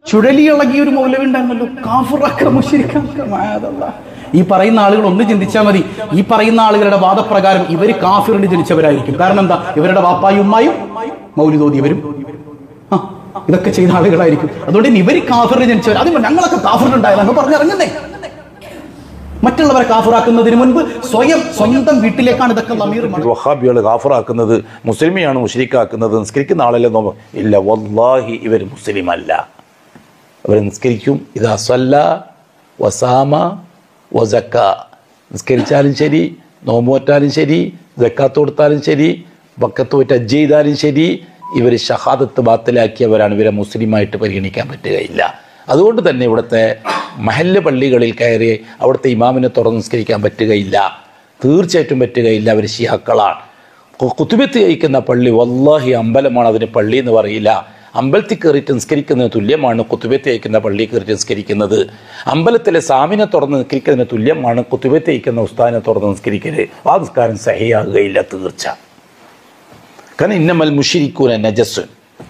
ചുഴലിയിളകിയ ഒരു മൗലവി ഉണ്ടായിരുന്നല്ലോ കാഫിറക്ക മുശ്രിക്ക മായതല്ലാ. ഈ പറയുന്ന ആളുകൾ ഒന്ന് ചിന്തിച്ചാൽ മതി ഈ പറയുന്ന ആളുകളുടെ വാദപ്രകാരം ഇവർ കാഫിറിന് ജനിച്ചവരായിരിക്കും കാരണം എന്താ ഇവരുടെ വാപ്പായും ഉമ്മായും മൗലിതോതി ഇവരും ആ, ഇതൊക്കെ ചെയ്ത ആളുകളായിരിക്കും അതുകൊണ്ട് ഇനി ഇവർ കാഫിറിന് ജനിച്ചവർ അത് ഞങ്ങളൊക്കെ കാഫിറിനുണ്ടായതെന്ന് പറഞ്ഞിറങ്ങുന്നേ മറ്റുള്ളവരെ കാഫിറാക്കുന്നതിന് മുൻപ് സ്വയം സ്വന്തം വീട്ടിലേക്കാണ് ഇതൊക്കെ ലമീർ മടങ്ങുന്നത്. വഹാബികൾ ഗാഫറാക്കുന്നത് മുസ്ലിമിയാണ് മുഷരിക്കാക്കുന്നത് നിസ്കരിക്കുന്ന ആളല്ലേ നോമ്പ് ഇല്ല വല്ലാഹി ഇവർ മുസ്ലിം അല്ല അവർ നിസ്കരിക്കും ഇതാ സല്ല വസാമ വസക്ക നിസ്കരിച്ചാലും ശരി നോമ്പോറ്റാലും ശരി ജക്കാത്ത് കൊടുത്താലും ശരി വക്കത്ത് പോയിട്ട് അജ്ജ് ചെയ്താലും ശരി ഇവർ ഷഹാദത്ത് ബാത്തിലാക്കിയവരാണ് ഇവരെ മുസ്ലിമായിട്ട് പരിഗണിക്കാൻ പറ്റുകയില്ല അതുകൊണ്ട് തന്നെ ഇവിടുത്തെ മഹല്ല് പള്ളികളിൽ കയറി അവിടുത്തെ ഇമാമിനെ തുറന്ന് നിസ്കരിക്കാൻ പറ്റുകയില്ല തീർച്ചയായിട്ടും പറ്റുകയില്ല അവർ ഷിയാക്കളാണ് കു- കുത്തുബത്ത് കഴിക്കുന്ന പള്ളി വല്ലാഹി അമ്പലമാണ് അതിന് പള്ളി എന്ന് പറയില്ല അമ്പലത്തിൽ കയറിയിട്ട് നിസ്കരിക്കുന്നതിന് തുല്യമാണ് കുത്തുബത്ത് കഴിക്കുന്ന പള്ളി കയറിയിട്ട് നിസ്കരിക്കുന്നത് അമ്പലത്തിലെ സാമിനെ തുറന്ന് നിസ്കരിക്കുന്നതിന് തുല്യമാണ് കുത്തുബത്ത് കഴിക്കുന്ന ഉസ്താദിനെ തുറന്ന് നിസ്കരിക്കല് ആ നിസ്കാരം സഹിയാകുകയില്ല തീർച്ച കാരണം ഇന്നമൽ മുഷിരിക്കൂന നജസ്സുൻ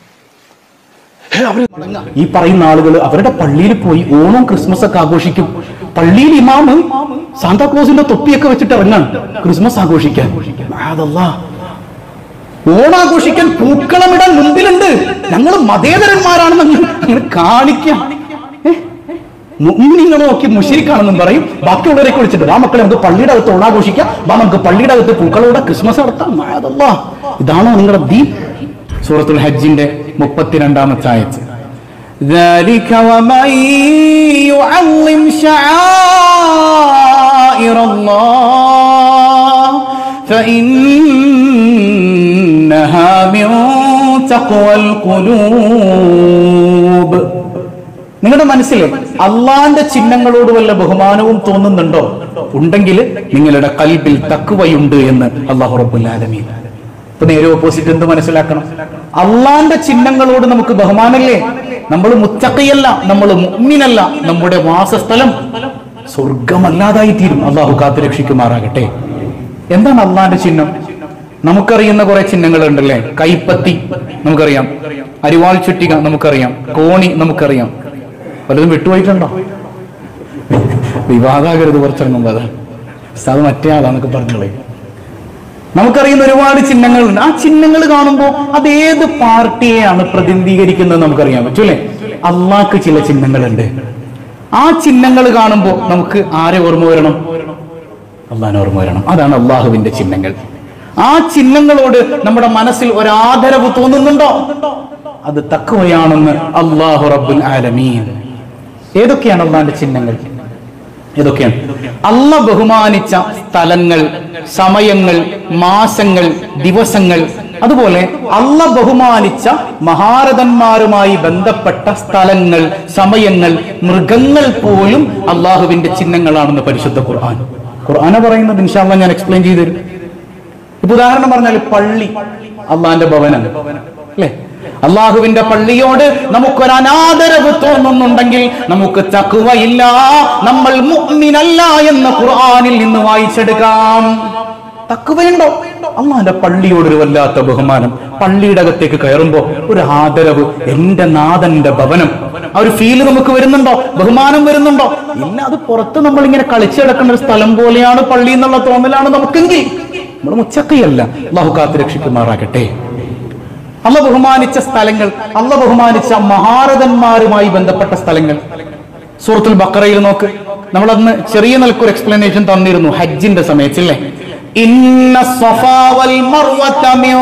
ഈ പറയുന്ന ആളുകൾ അവരുടെ പള്ളിയിൽ പോയി ഓണം ക്രിസ്മസ് ഒക്കെ ആഘോഷിക്കും പള്ളിയിൽ ഇമാമ് സാന്താക്ലോസിന്റെ തൊപ്പിയൊക്കെ വെച്ചിട്ട് ഇറങ്ങാണ് ക്രിസ്മസ് ആഘോഷിക്കാൻ അതല്ലാ ഓണാഘോഷിക്കാൻ പൂക്കളമിടാൻ മുമ്പിലുണ്ട് ഞങ്ങൾ മതേതരന്മാരാണെന്ന് അങ്ങ് അങ്ങ് കാണിക്കാം നിങ്ങൾ നോക്കി മുഷിരിക്കാണെന്നും പറയും ബാക്കിയുള്ളവരെ വിളിച്ചിട്ട് ആ മക്കളെ നമുക്ക് പള്ളിയുടെ അകത്ത് ഓണാഘോഷിക്കാം വാ നമുക്ക് പള്ളിയുടെ അകത്ത് പൂക്കളോടെ ക്രിസ്മസ് നടത്താം അതല്ലാ ഇതാണോ നിങ്ങളുടെ ദീപ് സൂറത്തുൽ ഹജ്ജിന്റെ മുപ്പത്തിരണ്ടാമത്തെ ആയത്ത് ذلك ومن يعظم شعائر الله فإنها من تقوى القلوب നിങ്ങളുടെ മനസ്സിൽ അള്ളാന്റെ ചിഹ്നങ്ങളോട് വല്ല ബഹുമാനവും തോന്നുന്നുണ്ടോ ഉണ്ടെങ്കിൽ നിങ്ങളുടെ കൽബിൽ തക്കുവയുണ്ട് എന്ന് അള്ളാഹു റബ്ബുൽ ആലമീൻ ഇപ്പൊ നേരെ ഓപ്പോസിറ്റ് എന്ത് മനസ്സിലാക്കണം അള്ളാന്റെ ചിഹ്നങ്ങളോട് നമുക്ക് ബഹുമാനല്ലേ നമ്മൾ മുത്തക്കയല്ല നമ്മൾ മുഅ്മിനല്ല നമ്മുടെ വാസസ്ഥലം സ്വർഗമല്ലാതായി തീരും അള്ളാഹു കാത്തുരക്ഷിക്കുമാറാകട്ടെ എന്താണ് അള്ളാന്റെ ചിഹ്നം നമുക്കറിയുന്ന കുറെ ചിഹ്നങ്ങളുണ്ടല്ലേ കൈപ്പത്തി നമുക്കറിയാം അരിവാൾ ചുറ്റിക നമുക്കറിയാം കോണി നമുക്കറിയാം പലതും വിട്ടുപോയിട്ടുണ്ടോ വിവാദാകരുത് കുറച്ചിറങ്ങുമ്പോ അതാണ് അത് മറ്റേ ആളാന്നൊക്കെ പറഞ്ഞോളേ നമുക്കറിയുന്ന ഒരുപാട് ചിഹ്നങ്ങളുണ്ട് ആ ചിഹ്നങ്ങൾ കാണുമ്പോൾ അത് ഏത് പാർട്ടിയെയാണ് പ്രതിനിധീകരിക്കുന്നത് നമുക്കറിയാൻ പറ്റൂലേ അള്ളാഹ്ക്ക് ചില ചിഹ്നങ്ങളുണ്ട് ആ ചിഹ്നങ്ങൾ കാണുമ്പോൾ നമുക്ക് ആരെ ഓർമ്മ വരണം അള്ളാഹിനെ ഓർമ്മ വരണം അതാണ് അള്ളാഹുവിന്റെ ചിഹ്നങ്ങൾ ആ ചിഹ്നങ്ങളോട് നമ്മുടെ മനസ്സിൽ ഒരാദരവ് തോന്നുന്നുണ്ടോ അത് തക്കവയാണെന്ന് അള്ളാഹു റബ്ബുൽ ആലമീൻ ഏതൊക്കെയാണ് അള്ളാഹിന്റെ ചിഹ്നങ്ങൾ ഏതൊക്കെയാണ് അല്ല ബഹുമാനിച്ച സ്ഥലങ്ങൾ സമയങ്ങൾ മാസങ്ങൾ ദിവസങ്ങൾ അതുപോലെ അല്ല ബഹുമാനിച്ച മഹാരഥന്മാരുമായി ബന്ധപ്പെട്ട സ്ഥലങ്ങൾ സമയങ്ങൾ മൃഗങ്ങൾ പോലും അള്ളാഹുവിന്റെ ചിഹ്നങ്ങളാണെന്ന് പരിശുദ്ധ ഖുർആൻ ഖുർആന പറയുന്നത് ഇൻഷാല്ല ഞാൻ എക്സ്പ്ലെയിൻ ചെയ്തു തരും ഇപ്പൊ ഉദാഹരണം പറഞ്ഞാൽ പള്ളി അള്ളാന്റെ ഭവനം അല്ലേ അള്ളാഹുവിന്റെ പള്ളിയോട് നമുക്കൊരു അനാദരവ് തോന്നുന്നുണ്ടെങ്കിൽ നമുക്ക് തക്കുവയില്ല നമ്മൾ മുഅ്മിനല്ല എന്ന് ഖുർആനിൽ നിന്ന് വായിച്ചെടുക്കാം തക്കുവയുണ്ടോ അള്ളാന്റെ പള്ളിയോട് ഒരു വല്ലാത്ത ബഹുമാനം പള്ളിയുടെ അകത്തേക്ക് കയറുമ്പോ ഒരു ആദരവ് എന്റെ നാഥന്റെ ഭവനം ആ ഒരു ഫീല് നമുക്ക് വരുന്നുണ്ടോ ബഹുമാനം വരുന്നുണ്ടോ ഇല്ല അത് പുറത്ത് നമ്മൾ ഇങ്ങനെ കളിച്ചു കിടക്കുന്ന ഒരു സ്ഥലം പോലെയാണ് പള്ളി എന്നുള്ള തോന്നലാണ് നമുക്കെങ്കിൽ നമ്മൾ മുച്ചക്കയല്ല അള്ളാഹു കാത്ത് രക്ഷിക്കുമാറാകട്ടെ അല്ല ബഹുമാനിച്ച സ്ഥലങ്ങൾ അല്ല ബഹുമാനിച്ച മഹാരഥന്മാരുമായി ബന്ധപ്പെട്ട സ്ഥലങ്ങൾ സൂറത്തുൽ ബക്കറയിൽ നോക്ക് നമ്മൾ അന്ന് ചെറിയ നിലക്കൊരു എക്സ്പ്ലനേഷൻ തന്നിരുന്നു ഹജ്ജിന്റെ സമയത്തില്ലേ ഇന്ന സഫാ വൽ മർവത മിൻ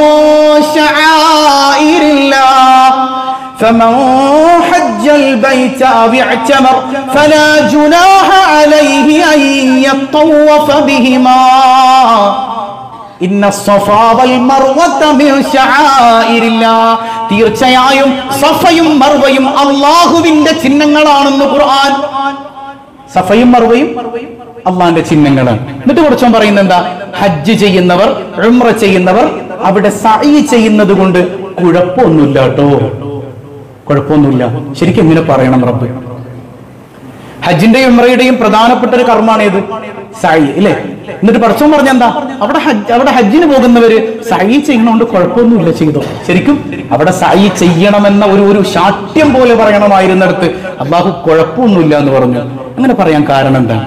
ശആഇരില്ലാഹ് فمن حج البيت أو اعتمر فلا جناح عليه أن يطوف بهما ഇന്ന സഫാ വൽ മർവത മിൻ ശആഇരില്ലാഹ് തീർച്ചയായും സഫയും മർവയും അള്ളാഹുവിന്റെ ചിഹ്നങ്ങളാണെന്ന് ഖുർആൻ സഫയും മർവയും അള്ളാന്റെ ചിഹ്നങ്ങളാണ് എന്നിട്ട് കുറച്ചും പറയുന്നത് എന്താ ഹജ്ജ് ചെയ്യുന്നവർ ഉംറ ചെയ്യുന്നവർ അവിടെ സഈ ചെയ്യുന്നത് കൊണ്ട് കുഴപ്പമൊന്നുമില്ല കേട്ടോ കുഴപ്പമൊന്നുമില്ല ശരിക്കും എങ്ങനെ പറയണം റബ്ബ് ഹജ്ജിന്റെയും ഉംറയുടെയും പ്രധാനപ്പെട്ട ഒരു കർമ്മമാണ് ഏത് സായി ഇല്ലേ എന്നിട്ട് പഠിച്ചോൻ പറഞ്ഞ എന്താ അവിടെ ഹജ്ജ് അവിടെ ഹജ്ജിന് പോകുന്നവര് സായി ചെയ്യണോണ്ട് കുഴപ്പമൊന്നുമില്ല ചെയ്തോ ശരിക്കും അവിടെ സായി ചെയ്യണമെന്ന ഒരു ഒരു ശാഠ്യം പോലെ പറയണമായിരുന്നിടത്ത് അള്ളാഹു കുഴപ്പമൊന്നുമില്ല എന്ന് പറഞ്ഞു അങ്ങനെ പറയാൻ കാരണം എന്താണ്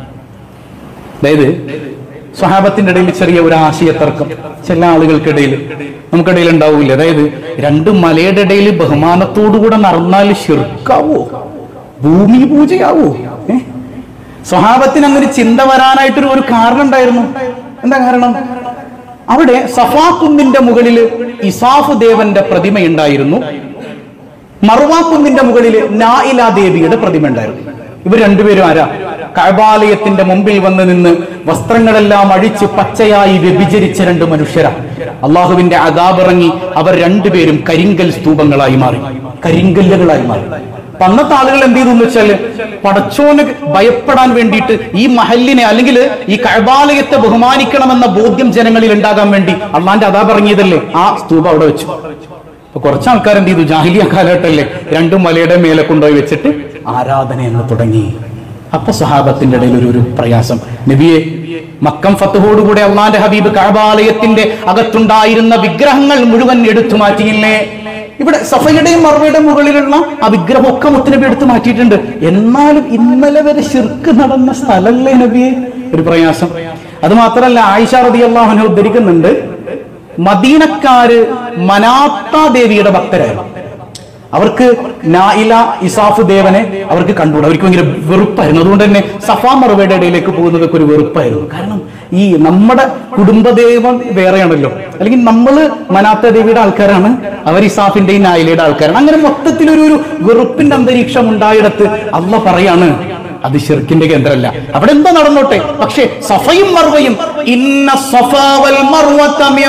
അതായത് സ്വഹാബത്തിന്റെ ഇടയിൽ ചെറിയ ഒരു ആശയത്തർക്കം ചില ആളുകൾക്കിടയിൽ നമുക്കിടയിൽ ഉണ്ടാവൂല അതായത് രണ്ട് മലയുടെ ഇടയിൽ ബഹുമാനത്തോടുകൂടെ നടന്നാൽ ഷിർക്കാവോ ഭൂമി പൂജയാവോ ഏ സ്വഹാബത്തിന് അങ്ങനെ ചിന്ത വരാനായിട്ടൊരു ഒരു കാരണം ഉണ്ടായിരുന്നു എന്താ കാരണം അവിടെ സഫാ കുന്നിന്റെ മുകളിൽ ഇസാഫ് ദേവന്റെ പ്രതിമയുണ്ടായിരുന്നു മറുവാ കുന്നിന്റെ മുകളിൽ നായില ദേവിയുടെ പ്രതിമ ഉണ്ടായിരുന്നു ഇവർ രണ്ടുപേരും ആരാ കഴബാലയത്തിന്റെ മുമ്പിൽ വന്ന് നിന്ന് വസ്ത്രങ്ങളെല്ലാം അഴിച്ച് പച്ചയായി വ്യഭിചരിച്ച രണ്ട് മനുഷ്യരാ അള്ളാഹുവിന്റെ അതാപിറങ്ങി അവർ രണ്ടുപേരും കരിങ്കൽ സ്തൂപങ്ങളായി മാറി കരിങ്കല്ലുകളായി മാറി അപ്പൊ അന്നത്തെ ആളുകൾ എന്ത് ചെയ്തു എന്ന് വെച്ചാല് പടച്ചോന് ഭയപ്പെടാൻ വേണ്ടിയിട്ട് ഈ മഹലിനെ അല്ലെങ്കിൽ ഈ കഴബാലയത്തെ ബഹുമാനിക്കണമെന്ന ബോധ്യം ജനങ്ങളിൽ ഉണ്ടാകാൻ വേണ്ടി അള്ളാന്റെ അതാ പറഞ്ഞതല്ലേ ആ സ്തൂപം അവിടെ വെച്ചു അപ്പൊ കുറച്ച് ആൾക്കാർ എന്ത് ചെയ്തു ജാഹിലിയ കാലഘട്ടമല്ലേ രണ്ടും മലയുടെ മേലെ കൊണ്ടുപോയി വെച്ചിട്ട് ആരാധന എന്ന് തുടങ്ങി അപ്പൊ സഹാബത്തിന്റെ ഇടയിൽ ഒരു ഒരു പ്രയാസം നബിയെ മക്കം ഫത്തഹോടുകൂടെ അള്ളാന്റെ ഹബീബ് കഅബാലയത്തിന്റെ അകത്തുണ്ടായിരുന്ന വിഗ്രഹങ്ങൾ മുഴുവൻ എടുത്തു മാറ്റിയില്ലേ ഇവിടെ സഫയുടെയും മറുപടിയുടെയും മുകളിലുള്ള ആ വിഗ്രഹമൊക്കെ മുത്തനബി എടുത്തു മാറ്റിയിട്ടുണ്ട് എന്നാലും ഇന്നലെ വരെ ശിർക്ക് നടന്ന സ്ഥലല്ലേ നബിയെ ഒരു പ്രയാസം അത് മാത്രമല്ല ആയിഷ റതി അള്ളാഹുനെ ഉദ്ധരിക്കുന്നുണ്ട് മദീനക്കാര് മനാത്ത ദേവിയുടെ ഭക്തരായിരുന്നു അവർക്ക് നായില ഇസാഫ് ദേവനെ അവർക്ക് കണ്ടുകൂടാ അവർക്ക് ഭയങ്കര വെറുപ്പായിരുന്നു അതുകൊണ്ട് തന്നെ സഫാ മറുപടിയുടെ ഇടയിലേക്ക് പോകുന്നതൊക്കെ ഒരു വെറുപ്പായിരുന്നു കാരണം ഈ നമ്മുടെ കുടുംബദേവൻ വേറെയാണല്ലോ അല്ലെങ്കിൽ നമ്മള് മനാത്ത ദേവിയുടെ ആൾക്കാരാണ് അവർ ഇസാഫിന്റെയും നായിലയുടെ ആൾക്കാരാണ് അങ്ങനെ മൊത്തത്തിൽ ഒരു ഒരു വെറുപ്പിന്റെ അന്തരീക്ഷം ഉണ്ടായിടത്ത് അല്ല പറയാണ് അത് ഷിർക്കിന്റെ കേന്ദ്രമല്ല അവിടെ എന്താ നടന്നോട്ടെ പക്ഷേ സഫയും മർവയും ഇന്ന സഫാ വൽ മർവത മിൻ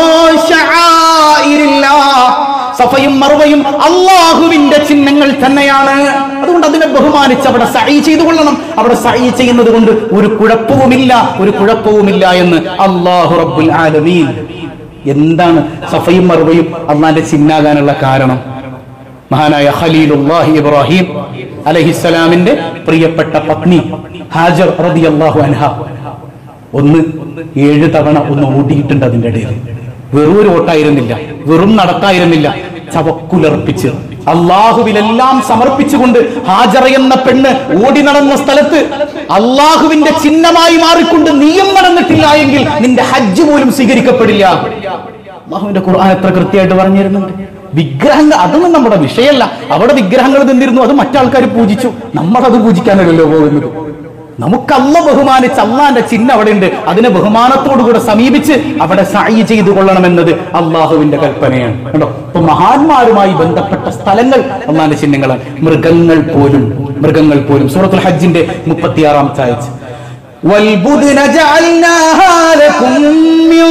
ശആഇരില്ലാഹ്. സഫയും മർവയും അള്ളാഹുവിന്റെ ചിഹ്നങ്ങൾ തന്നെയാണ് അതുകൊണ്ട് അതിനെ ബഹുമാനിച്ച് അവിടെ സഹി ചെയ്തു കൊള്ളണം അവിടെ സഹി ചെയ്യുന്നത് കൊണ്ട് ഒരു കുഴപ്പവുമില്ല ഒരു കുഴപ്പവുമില്ല എന്ന് അള്ളാഹു റബ്ബുൽ ആലമീൻ എന്താണ് സഫയും മർവയും അള്ളാന്റെ ചിഹ്നാകാനുള്ള കാരണം മഹാനായ ഖലീലുല്ലാഹി ഇബ്രാഹിം അലഹിസ്സലാമിന്റെ പ്രിയപ്പെട്ട പത്നി ഹാജർ റളിയല്ലാഹു അൻഹ ഒന്ന് ഏഴ് തവണ ഒന്ന് ഓടിയിട്ടുണ്ട് അതിന്റെ ഇടയിൽ വെറും ഒരു ഓട്ടായിരുന്നില്ല വെറും നടത്തായിരുന്നില്ല ചവക്കുലർപ്പിച്ച് അള്ളാഹുവിലെല്ലാം സമർപ്പിച്ചുകൊണ്ട് ഹാജറ എന്ന പെണ്ണ് ഓടി നടന്ന സ്ഥലത്ത് അള്ളാഹുവിന്റെ ചിഹ്നമായി മാറിക്കൊണ്ട് നീയും നടന്നിട്ടില്ല എങ്കിൽ നിന്റെ ഹജ്ജ് പോലും സ്വീകരിക്കപ്പെടില്ല അള്ളാഹുവിന്റെ ഖുർആൻ എത്ര കൃത്യമായിട്ട് പറഞ്ഞിരുന്നുണ്ട് വിഗ്രഹങ്ങൾ അതൊന്നും നമ്മുടെ വിഷയമല്ല അവിടെ വിഗ്രഹങ്ങൾ നിന്നിരുന്നു അത് മറ്റാൾക്കാർ പൂജിച്ചു നമ്മളത് പൂജിക്കാനല്ലല്ലോ പോകുന്നത് നമുക്ക് അല്ല ബഹുമാനിച്ച് അള്ളാന്റെ ചിഹ്നം അവിടെ ഉണ്ട് അതിനെ ബഹുമാനത്തോടുകൂടെ സമീപിച്ച് അവിടെ സായി ചെയ്തു കൊള്ളണമെന്നത് അള്ളാഹുവിന്റെ കൽപ്പനയാണ് കേട്ടോ ഇപ്പൊ മഹാന്മാരുമായി ബന്ധപ്പെട്ട സ്ഥലങ്ങൾ അള്ളാന്റെ ചിഹ്നങ്ങളാണ് മൃഗങ്ങൾ പോലും മൃഗങ്ങൾ പോലും സൂറത്തുൽ ഹജ്ജിന്റെ മുപ്പത്തിയാറാമത്തെ ആഴ്ച والبدن جعلناها لكم من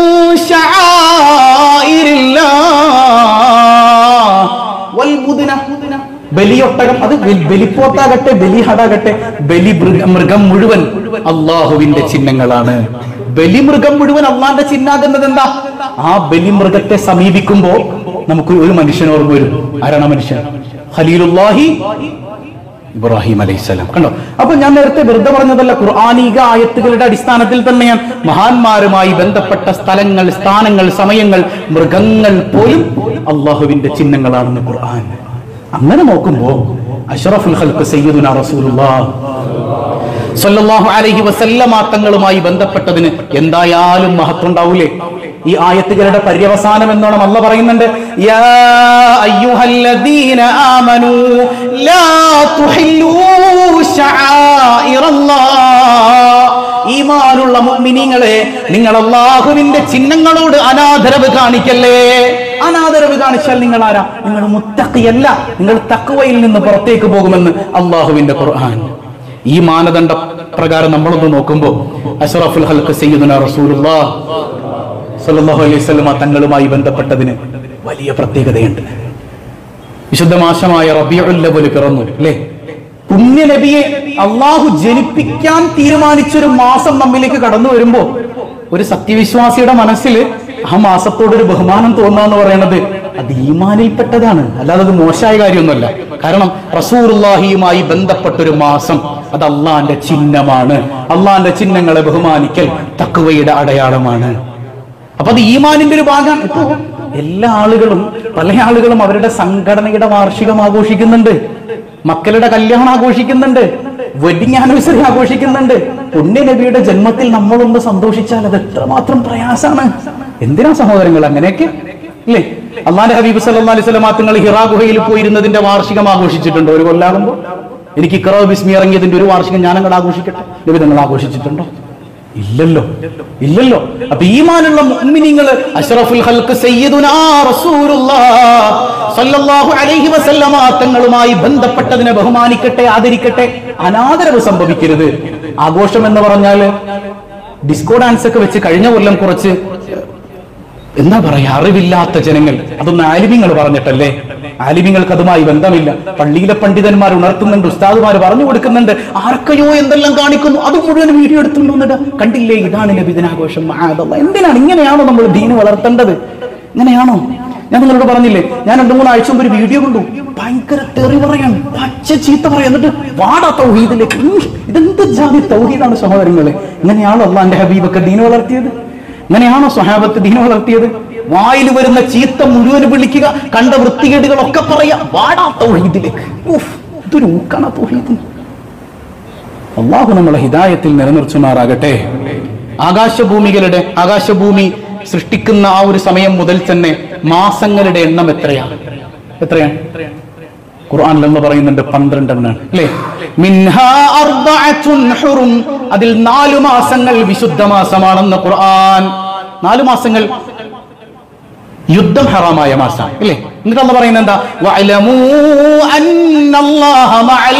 شعائر الله والبدن ബലിയൊട്ടകം അത് ബലി- ബലിപ്പോത്താകട്ടെ ബലിഹടാകട്ടെ ബലി മൃഗ- മൃഗം മുഴുവൻ അള്ളാഹുവിന്റെ ചിഹ്നങ്ങളാണ് ബലിമൃഗം മുഴുവൻ അള്ളാന്റെ ചിഹ്നാകുന്നത് എന്താ ആ ബലിമൃഗത്തെ സമീപിക്കുമ്പോ നമുക്ക് ഒരു മനുഷ്യൻ ഓർമ്മ വരും ആരാണ് ആ മനുഷ്യൻ ഖലീലുല്ലാഹി ഇബ്രാഹിം അലൈഹിസ്സലാം കണ്ടോ അപ്പൊ ഞാൻ നേരത്തെ വെറുതെ പറഞ്ഞതല്ല ഖുർആാനിക ആയത്തുകളുടെ അടിസ്ഥാനത്തിൽ തന്നെയാണ് മഹാന്മാരുമായി ബന്ധപ്പെട്ട സ്ഥലങ്ങൾ സ്ഥാനങ്ങൾ സമയങ്ങൾ മൃഗങ്ങൾ പോലും അള്ളാഹുവിന്റെ ചിഹ്നങ്ങളാണെന്ന് ഖുർആൻ അങ്ങനെ നോക്കുമ്പോ അഷ്റഫുൽ ഖൽഖ് സയ്യിദുന റസൂലുള്ളാഹ് സല്ലല്ലാഹു അലൈഹി വസല്ലമ തങ്ങളുമായി ബന്ധപ്പെട്ടതിന് എന്തായാലും മഹത്വം ഉണ്ടാവൂലേ ഈ ആയത്തുകളുടെ പര്യവസാനം എന്നോണം അല്ല പറയുന്നുണ്ട് യാ അയ്യുഹല്ലദീന ആമനൂ ലാ തുഹില്ലൂ ശആഇറല്ലാഹ് ഈമാനുള്ള മുഅ്മിനീങ്ങളെ നിങ്ങൾ അള്ളാഹുവിന്റെ ചിഹ്നങ്ങളോട് അനാദരവ് കാണിക്കല്ലേ അനാദരവ് കാണിച്ചാൽ നിങ്ങൾ ആരാ നിങ്ങൾ മുത്തഖിയല്ല നിങ്ങൾ തക്വയിൽ നിന്ന് പുറത്തേക്ക് പോകുമെന്ന് അള്ളാഹുവിന്റെ ഖുർആൻ ഈ മാനദണ്ഡ പ്രകാരം നമ്മളൊന്ന് നോക്കുമ്പോൾ അഷ്റഫുൽ ഹൽക്ക് സയ്യിദുന റസൂലുള്ളാഹ് സല്ലല്ലാഹു അലൈഹി വസല്ലമ തങ്ങളുമായി ബന്ധപ്പെട്ടതിന് വലിയ പ്രത്യേകതയുണ്ട് വിശുദ്ധ മാസമായ റബിയുൽ അവ്വൽ പിറന്നു അല്ലേ പുണ്യ നബിയെ അള്ളാഹു ജനിപ്പിക്കാൻ തീരുമാനിച്ചൊരു മാസം നമ്മിലേക്ക് കടന്നു വരുമ്പോ ഒരു സത്യവിശ്വാസിയുടെ മനസ്സിൽ ആ മാസത്തോടൊരു ബഹുമാനം തോന്നുക എന്ന് പറയുന്നത് അത് ഈമാനിൽപ്പെട്ടതാണ് അല്ലാതെ അത് മോശമായ കാര്യമൊന്നുമല്ല കാരണം റസൂറുല്ലാഹിയുമായി ബന്ധപ്പെട്ടൊരു മാസം അത് അള്ളാന്റെ ചിഹ്നമാണ് അള്ളാന്റെ ചിഹ്നങ്ങളെ ബഹുമാനിക്കൽ തക്കുവയുടെ അടയാളമാണ് അപ്പൊ അത് ഈമാനിന്റെ ഒരു ഭാഗമാണ് ഇപ്പോ എല്ലാ ആളുകളും പല ആളുകളും അവരുടെ സംഘടനയുടെ വാർഷികം ആഘോഷിക്കുന്നുണ്ട് മക്കളുടെ കല്യാണം ആഘോഷിക്കുന്നുണ്ട് വെഡിങ് ആനിവേഴ്സറി ആഘോഷിക്കുന്നുണ്ട് പുണ്യ നബിയുടെ ജന്മത്തിൽ നമ്മളൊന്ന് സന്തോഷിച്ചാൽ അത് എത്രമാത്രം പ്രയാസാണ് എന്തിനാ സഹോദരങ്ങൾ അങ്ങനെയൊക്കെ ഇല്ലേ അള്ളാന്റെ ഹബീബ് സല്ലാ അലൈഹി സ്വലമാ തങ്ങൾ ഹിറാ ഗുഹയിൽ പോയിരുന്നതിന്റെ വാർഷികം ആഘോഷിച്ചിട്ടുണ്ടോ ഒരു കൊല്ലാകുമ്പോ എനിക്ക് ഇക്രോ ബിസ്മി ഇറങ്ങിയതിന്റെ ഒരു വാർഷികം ഞാൻ അങ്ങോട്ട് ആഘോഷിക്കട്ടെ നബി നിങ്ങൾ ആഘോഷിച്ചിട്ടുണ്ടോ ഇല്ലല്ലോ ഇല്ലല്ലോ അപ്പൊ ഈമാനുള്ള മുഅ്മിനീങ്ങള് അഷ്റഫുൽ ഖൽഖ് സയ്യിദുനാ റസൂലുള്ളാഹ് സല്ലല്ലാഹു അലൈഹി വസല്ലമ തങ്ങളുമായി ബന്ധപ്പെട്ടതിനെ ബഹുമാനിക്കട്ടെ ആദരിക്കട്ടെ അനാദരവ് സംഭവിക്കരുത് ആഘോഷം എന്ന് പറഞ്ഞാല് ഡിസ്കോ ഡാൻസ് ഒക്കെ വെച്ച് കഴിഞ്ഞ കൊല്ലം കുറച്ച് എന്താ പറയാ അറിവില്ലാത്ത ജനങ്ങൾ അതൊന്നും ആലിമ്യങ്ങൾ പറഞ്ഞിട്ടല്ലേ ആലിമ്യങ്ങൾക്ക് അതുമായി ബന്ധമില്ല പള്ളിയിലെ പണ്ഡിതന്മാർ ഉണർത്തുന്നുണ്ട് ഉസ്താദുമാർ പറഞ്ഞു കൊടുക്കുന്നുണ്ട് ആർക്കയോ എന്തെല്ലാം കാണിക്കുന്നു അത് മുഴുവൻ വീഡിയോ എടുത്തുകൊണ്ടുവന്നിട്ട് കണ്ടില്ലേ ഇതാണ് നബിദിനാഘോഷം മഹാദല്ലാ. എന്തിനാണ് ഇങ്ങനെയാണോ നമ്മൾ ദീന് വളർത്തേണ്ടത് ഇങ്ങനെയാണോ ഞാൻ നിങ്ങളോട് പറഞ്ഞില്ലേ ഞാൻ രണ്ടു മൂന്ന് ആഴ്ച മുമ്പ് ഒരു വീഡിയോ കണ്ടു ഭയങ്കര തെറി പറയാൻ പച്ച ചീത്ത പറയാൻ എന്നിട്ട് വാടാ തൗഹീദിലേക്ക് ഉം, ഇതെന്ത് ജാതി തൗഹീദാണ് സഹോദരങ്ങളെ ഇങ്ങനെയാണോ അള്ളാന്റെ ഹബീബൊക്കെ ദീന് വളർത്തിയത് ഇങ്ങനെയാണോ സ്വഹാബത്ത് ദീന വളർത്തിയത് വായിൽ വരുന്ന ചീത്ത മുഴുവൻ വിളിക്കുക കണ്ട വൃത്തികേടുകളൊക്കെ പറയാ വാടാ തൗഹീദിലേക്ക് ഉഫ്, ഇതൊരു ഊക്കാണ് തൗഹീദ് അള്ളാഹു നമ്മളെ ഹിദായത്തിൽ നിലനിർത്തുമാറാകട്ടെ ആകാശഭൂമികളുടെ ആകാശഭൂമി സൃഷ്ടിക്കുന്ന ആ ഒരു സമയം മുതൽ തന്നെ മാസങ്ങളുടെ എണ്ണം എത്രയാണ് എത്രയാണ് ഖുർആനിൽ എന്ന് പറയുന്നുണ്ട് പന്ത്രണ്ടെണ്ണാണ് അല്ലേ മിൻഹാ അർബഅത്തുൻ ഹുറും അതിൽ നാലു മാസങ്ങൾ വിശുദ്ധ മാസമാണെന്ന് ഖുർആൻ നാലു മാസങ്ങൾ യുദ്ധം ഹറാമായ മാസം ഇല്ലേ എന്നിട്ട് അല്ല പറയുന്നത് എന്താ വഅലമൂ അന്നല്ലാഹ മഅൽ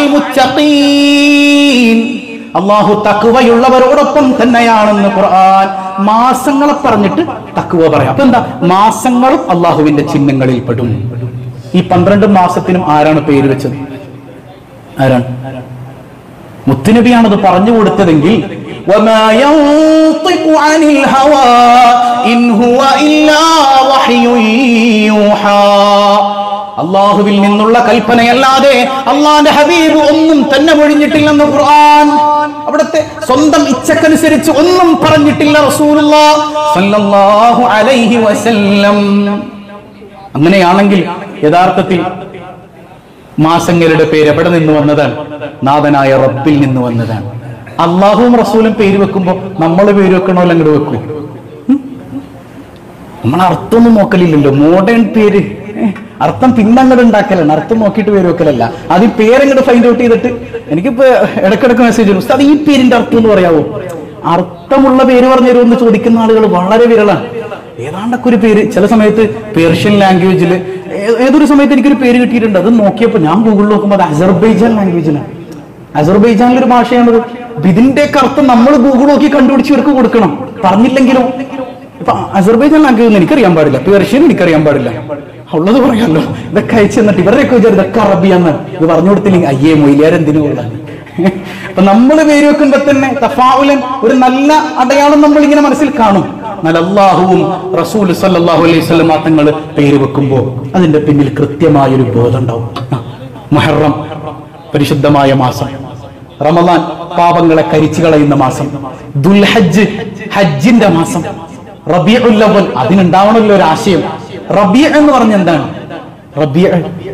മുത്തഖീൻ അള്ളാഹു തക്കുവയുള്ളവരോടൊപ്പം തന്നെയാണെന്ന് ഖുർആൻ മാസങ്ങളെ പറഞ്ഞിട്ട് തക്കുവ പറയാം അപ്പൊ എന്താ മാസങ്ങളും അള്ളാഹുവിന്റെ ചിഹ്നങ്ങളിൽ പെടും ഈ പന്ത്രണ്ട് മാസത്തിനും ആരാണ് പേര് വെച്ചത് ആരാണ് മുത്തുനബിയാണത് പറഞ്ഞു കൊടുത്തതെങ്കിൽ وما ينطق عن الهوى إن هو إلا وحي يوحى അള്ളാഹുവിൽ നിന്നുള്ള കൽപ്പനയല്ലാതെ അള്ളാന്റെ ഹബീബ് ഒന്നും തന്നെ ഒഴിഞ്ഞിട്ടില്ലെന്ന് ഖുർആൻ അവിടുത്തെ സ്വന്തം ഇച്ഛക്കനുസരിച്ച് ഒന്നും പറഞ്ഞിട്ടില്ല റസൂലുള്ളാഹ് സല്ലല്ലാഹു അലൈഹി വസല്ലം അങ്ങനെയാണെങ്കിൽ യഥാർത്ഥത്തിൽ മാസങ്ങളുടെ പേര് എവിടെ നിന്ന് വന്നതാണ് നാഥനായ റബ്ബിൽ നിന്ന് വന്നതാണ് അള്ളാഹുവും റസൂലും പേര് വെക്കുമ്പോ നമ്മൾ പേര് വെക്കണോ അല്ല അങ്ങോട്ട് വെക്കൂ ഉം? നമ്മൾ അർത്ഥമൊന്നും നോക്കലില്ലല്ലോ മോഡേൺ പേര് ഏ, അർത്ഥം പിന്നെ അങ്ങോട്ട് ഉണ്ടാക്കലാണ് അർത്ഥം നോക്കിയിട്ട് പേര് വെക്കലല്ല അത് ഈ പേരങ്ങോട്ട് ഫൈൻഡ് ഔട്ട് ചെയ്തിട്ട് എനിക്കിപ്പോ ഇടക്കിടക്ക് മെസ്സേജ് വരും ഉസ്താദ് ഈ പേരിന്റെ അർത്ഥം എന്ന് പറയാവോ അർത്ഥമുള്ള പേര് പറഞ്ഞു തരുമെന്ന് ചോദിക്കുന്ന ആളുകൾ വളരെ വിരളാണ് ഏതാണ്ടൊക്കെ ഒരു പേര് ചില സമയത്ത് പേർഷ്യൻ ലാംഗ്വേജിൽ ഏതൊരു സമയത്ത് എനിക്കൊരു പേര് കിട്ടിയിട്ടുണ്ട് അത് നോക്കിയപ്പോൾ ഞാൻ ഗൂഗിളിൽ നോക്കുമ്പോൾ അത് അസർബൈജാൻ ലാംഗ്വേജിലാണ് അസർബൈജാനിലെ ഒരു ഭാഷയാണത് അപ്പൊ ഇതിന്റെയൊക്കെ അർത്ഥം നമ്മൾ ഗൂഗിൾ നോക്കി കണ്ടുപിടിച്ച് ഇവർക്ക് കൊടുക്കണം പറഞ്ഞില്ലെങ്കിലോ ഇപ്പൊ അസർബൈജാൻ ലാംഗ്വേജ് ഒന്നും എനിക്കറിയാൻ പാടില്ല പേർഷ്യൻ എനിക്കറിയാൻ പാടില്ല ഉള്ളത് പറയാമല്ലോ ഇതൊക്കെ അയച്ചു തന്നിട്ട് ഇവരുടെയൊക്കെ വിചാരം ഇതൊക്കെ അറബിയാന്ന് ഇത് പറഞ്ഞു കൊടുത്തില്ലെങ്കിൽ അയ്യേ മൊയിലാർ എന്തിനു കൊള്ളാൻ അപ്പൊ നമ്മൾ പേര് വെക്കുമ്പോ തന്നെ തഫാവുലൻ ഒരു നല്ല അടയാളം നമ്മൾ ഇങ്ങനെ മനസ്സിൽ കാണും എന്നാൽ അള്ളാഹുവും റസൂൽ സല്ലല്ലാഹു അലൈഹി വസല്ലം തങ്ങൾ പേര് വെക്കുമ്പോൾ അതിന്റെ പിന്നിൽ കൃത്യമായ ഒരു ബോധം ഉണ്ടാവും ആ, മുഹറം പരിശുദ്ധമായ മാസം റമദാൻ പാപങ്ങളെ കരിച്ചു കളയുന്ന മാസം ദുൽഹജ്ജ് ഹജ്ജിന്റെ മാസം റബിഉൽ അവൽ അതിനുണ്ടാവണമല്ലോ ഒരു ആശയം റബിയ എന്ന് പറഞ്ഞ എന്താണ് റബിയ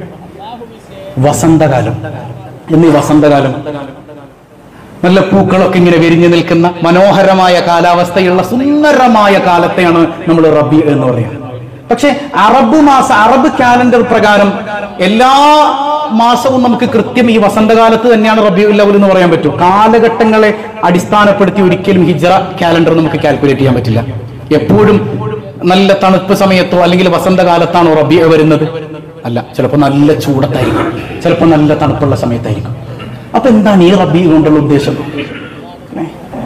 വസന്തകാലം എന്നീ വസന്തകാലം നല്ല പൂക്കളൊക്കെ ഇങ്ങനെ വിരിഞ്ഞു നിൽക്കുന്ന മനോഹരമായ കാലാവസ്ഥയുള്ള സുന്ദരമായ കാലത്തെയാണ് നമ്മൾ റബി എന്ന് പറയുക പക്ഷെ അറബ് മാസ അറബ് കാലണ്ടർ പ്രകാരം എല്ലാ മാസവും നമുക്ക് കൃത്യം ഈ വസന്തകാലത്ത് തന്നെയാണ് റബി ഉല്ലവൽ എന്ന് പറയാൻ പറ്റൂ കാലഘട്ടങ്ങളെ അടിസ്ഥാനപ്പെടുത്തി ഒരിക്കലും ഹിജറ കാലണ്ടർ നമുക്ക് കാൽക്കുലേറ്റ് ചെയ്യാൻ പറ്റില്ല എപ്പോഴും നല്ല തണുപ്പ് സമയത്തോ അല്ലെങ്കിൽ വസന്തകാലത്താണോ റബി വരുന്നത് അല്ല ചിലപ്പോൾ നല്ല ചൂടത്തായിരിക്കും ചിലപ്പോൾ നല്ല തണുപ്പുള്ള സമയത്തായിരിക്കും അപ്പൊ എന്താണ് ഈ റബി കൊണ്ടുള്ള ഉദ്ദേശം ഏ?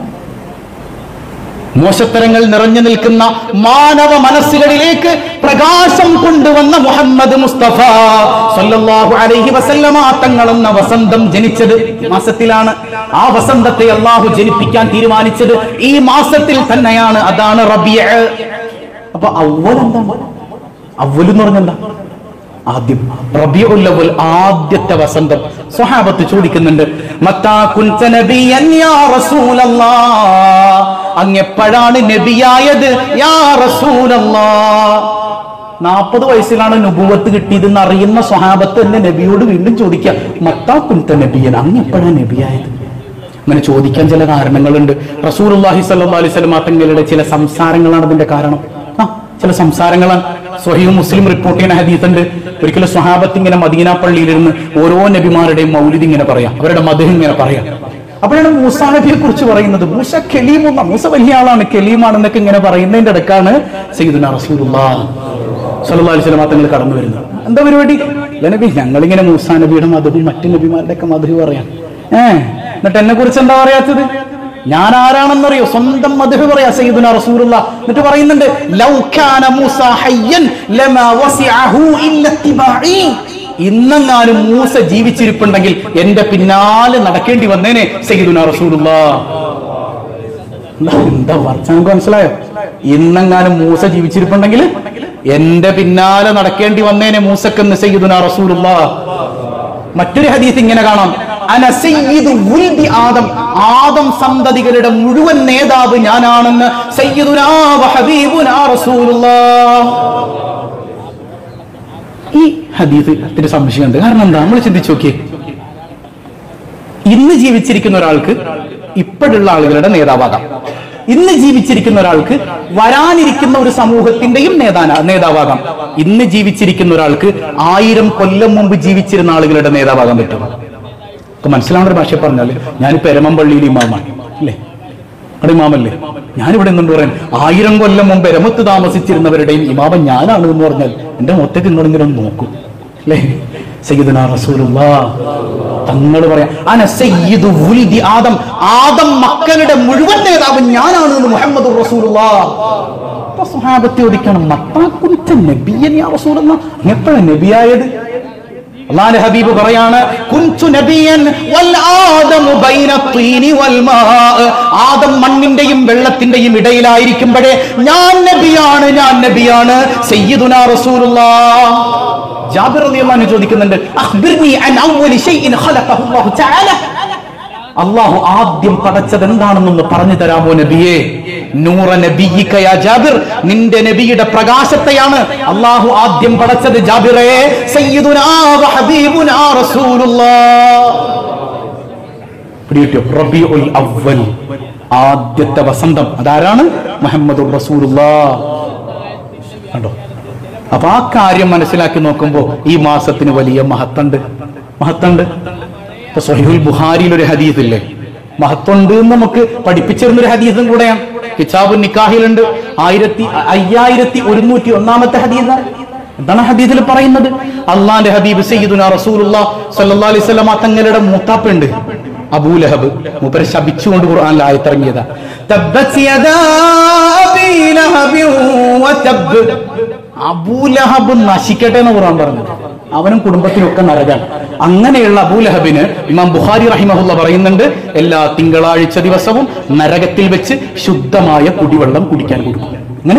മോശത്തരങ്ങൾ നിറഞ്ഞു നിൽക്കുന്ന മാനവ മനസ്സുകളിലേക്ക് പ്രകാശം കൊണ്ടുവന്ന മുഹമ്മദ് മുസ്തഫ സല്ലല്ലാഹു അലൈഹി വസല്ലമ തങ്ങളെന്ന വസന്തം ജനിച്ചത് ഈ മാസത്തിലാണ് ആ വസന്തത്തെ അള്ളാഹു ജനിപ്പിക്കാൻ തീരുമാനിച്ചത് ഈ മാസത്തിൽ തന്നെയാണ് അതാണ് റബിയ അപ്പൊ അവൽ എന്താണ് അവല് എന്ന് പറഞ്ഞെന്താ ആദ്യം റബിയുൽ അവൽ ആദ്യത്തെ വസന്തം സ്വഹാബത്ത് ചോദിക്കുന്നുണ്ട് മത്താ കുൻത നബിയൻ യാ റസൂലല്ലാഹ് അങ്ങെപ്പോഴാണ് നബിയായത് യാ റസൂലല്ലാഹ് നാൽപ്പത് വയസ്സിലാണ് നുബുവത്ത് കിട്ടിയതെന്ന് അറിയുന്ന സ്വഹാബത്ത് എന്നെ നബിയോട് വീണ്ടും ചോദിക്കുക മത്താ കുൻത നബിയൻ അങ്ങ് എപ്പോഴാണ് നബിയായത് അങ്ങനെ ചോദിക്കാൻ ചില കാരണങ്ങളുണ്ട് റസൂലുള്ളാഹി സ്വല്ലല്ലാഹു അലൈഹി വസല്ലം തങ്ങളുടെ ചില സംസാരങ്ങളാണ് അതിന്റെ കാരണം ആ ചില സംസാരങ്ങളാണ് സ്വഹീഹ് മുസ്ലിം റിപ്പോർട്ട് ചെയ്യുന്ന ഹദീസുണ്ട് ഒരിക്കലും സ്വഹാബത്ത് ഇങ്ങനെ മദീന പള്ളിയിലിരുന്ന് ഓരോ നബിമാരുടെയും മൗലിദ് ഇങ്ങനെ പറയാം അവരുടെ മധു ഇങ്ങനെ പറയാം അപ്പോഴാണ് മൂസ നബിയെ കുറിച്ച് പറയുന്നത് മൂസ കലീമുന്ന മൂസ വലിയ ആളാണ് കലീമാണെന്നൊക്കെ ഇങ്ങനെ പറയുന്നതിന്റെ ഇടക്കാണ് സയ്യിദുന റസൂലുള്ളാഹ് സല്ലല്ലാഹു അലൈഹി വസല്ലം തങ്ങൾ കടന്നു വരുന്നത് എന്താ പരിപാടി "ഇല്ല നബി ഞങ്ങളിങ്ങനെ മൂസാ നബിയുടെ മധുവും മറ്റു നബിമാരുടെ ഒക്കെ മധു പറയാം ഏ എന്നിട്ട് എന്നെ കുറിച്ച് എന്താ പറയാത്തത് ഞാൻ ആരാണെന്നറിയോ സ്വന്തം മധു പറയാ സയ്യിദുന റസൂലുള്ള എന്നിട്ട് പറയുന്നുണ്ട് ലൗ കാന മൂസ ഹയ്യൻ ലമാ വസിഅഹു ഇല്ല ഇത്തിബാഇ ഇന്നെങ്ങാനും മൂസ ജീവിച്ചിരിപ്പുണ്ടെങ്കിൽ എന്റെ പിന്നാലെ നടക്കേണ്ടി വന്നേനെ സയ്യിദുന റസൂലുള്ള എന്താ- എന്താ വർച്ചാൻ മനസ്സിലായോ ഇന്നെങ്ങാനും മൂസ ജീവിച്ചിരിപ്പുണ്ടെങ്കിൽ എന്റെ പിന്നാലെ നടക്കേണ്ടി വന്നേനെ മൂസക്കെന്ന് സയ്യിദുന റസൂലുള്ള മറ്റൊരു ഹദീസ് ഇങ്ങനെ കാണാം അന സയ്യിദു വുൽദി ആദം ആദം സന്തതികളുടെ മുഴുവൻ നേതാവ് ഞാനാണെന്ന് സയ്യിദുനാ വ ഹബീബുനാ റസൂലുള്ളാഹ് ഈ ഹദീസ് ഇത്തിരി സംശയമുണ്ട് കാരണം എന്താ നമ്മൾ ചിന്തിച്ചു നോക്കിയേ ഇന്ന് ജീവിച്ചിരിക്കുന്ന ഒരാൾക്ക് ഇപ്പോഴുള്ള ആളുകളുടെ നേതാവാകാം ഇന്ന് ജീവിച്ചിരിക്കുന്ന ഒരാൾക്ക് വരാനിരിക്കുന്ന ഒരു സമൂഹത്തിന്റെയും നേതാന നേതാവാകാം ഇന്ന് ജീവിച്ചിരിക്കുന്ന ഒരാൾക്ക് ആയിരം കൊല്ലം മുമ്പ് ജീവിച്ചിരുന്ന ആളുകളുടെ നേതാവാകാൻ പറ്റും ഇപ്പൊ മനസ്സിലാവുന്ന ഒരു ഭാഷ പറഞ്ഞാല് ഞാനിപ്പോ എരമമ്പള്ളിയിൽ ഇമാമാണ് അല്ലേ അവിടെ ഇമാമല്ലേ ഞാനിവിടെ നിന്നുകൊണ്ട് പറയാൻ ആയിരം കൊല്ലം മുമ്പ് എരമത്ത് താമസിച്ചിരുന്നവരുടെയും ഇമാമൻ ഞാനാണ് എന്ന് പറഞ്ഞാൽ എന്റെ മൊത്തത്തിൽ നിങ്ങളിങ്ങനെ ഒന്ന് നോക്കും അല്ലേ സയ്യിദുനാ റസൂലുള്ളാ തങ്ങൾ പറയാം അന സയ്യിദു വുൽദി ആദം ആദം മക്കളുടെ മുഴുവൻ നേതാവ് ഞാനാണ് എന്ന് മുഹമ്മദ് റസൂലുള്ളാ അപ്പൊ സ്വഹാബത്തെ ഒതുക്കണം മത്താക്കുറിച്ച നബിയൻ യാ റസൂലുള്ളാ എപ്പോഴാണ് നബിയായത് അള്ളാന്റെ ഹബീബ് പറയാണ് കുൻതു നബിയൻ വൽ ആദമു ബൈന തീനി വൽ മാ ആദം മണ്ണിന്റെയും വെള്ളത്തിന്റെയും ഇടയിലായിരിക്കുമ്പോഴേ ഞാൻ നബിയാണ് ഞാൻ നബിയാണ് സയ്യിദുനാ റസൂലുള്ളാഹ് ജാബിർ റളിയല്ലാഹു അൻഹു ചോദിക്കുന്നുണ്ട് അഖ്ബിർനി അൻ അവ്വലി ഷൈഇൻ ഖലഖഹു അല്ലാഹു തആല അള്ളാഹു ആദ്യം പടച്ചത് എന്താണെന്നൊന്ന് പറഞ്ഞു തരാമോ നബിയെ നൂറ നബിയിക യാ ജാബിർ നിന്റെ നബിയുടെ പ്രകാശത്തെയാണ് അള്ളാഹു ആദ്യം പടച്ചത് ജാബിറേ സയ്യിദുനാ വ ഹബീബുനാ റസൂലുള്ളാഹ് പിടികിട്ടിയോ റബീഉൽ അവ്വൽ ആദ്യത്തെ വസന്തം അതാരാണ് മുഹമ്മദുർ റസൂലുള്ളാഹ് കണ്ടോ അപ്പൊ ആ കാര്യം മനസ്സിലാക്കി നോക്കുമ്പോ ഈ മാസത്തിന് വലിയ മഹത്തുണ്ട് മഹത്തുണ്ട് ഇപ്പൊ സഹിഹുൽ ബുഹാരിയിൽ ഒരു ഹദീസ് ഇല്ലേ മഹത്തുണ്ട് എന്ന് നമുക്ക് പഠിപ്പിച്ചിരുന്ന ഒരു ഹദീസും കൂടെയാണ് കിതാബു നിക്കാഹിലുണ്ട് ആയിരത്തി അയ്യായിരത്തി ഒരുന്നൂറ്റി ഒന്നാമത്തെ ഹദീസ് എന്താണ് ഹദീസിൽ പറയുന്നത് അള്ളാന്റെ ഹബീബ് സയ്യിദുന റസൂലുള്ള സല്ലല്ലാഹു അലൈഹി വസല്ലമ തങ്ങളുടെ മൂത്താപ്പുണ്ട് അബൂലഹബ് മൂപ്പരെ ശപിച്ചുകൊണ്ട് ഖുർആനിൽ ആയത്തിറങ്ങിയതാ തബ്ബത് യദാ അബീ ലഹബിൻ വതബ്ബ് അബൂലഹബ് നശിക്കട്ടെ എന്ന് ഖുർആൻ പറഞ്ഞു അവനും കുടുംബത്തിനൊക്കെ നരകാണ് അങ്ങനെയുള്ള അബൂലഹബിന് ഇമാം ബുഖാരി റഹിമഹുല്ല പറയുന്നുണ്ട് എല്ലാ തിങ്കളാഴ്ച ദിവസവും നരകത്തിൽ വെച്ച് ശുദ്ധമായ കുടിവെള്ളം കുടിക്കാൻ കൊടുക്കും അങ്ങനെ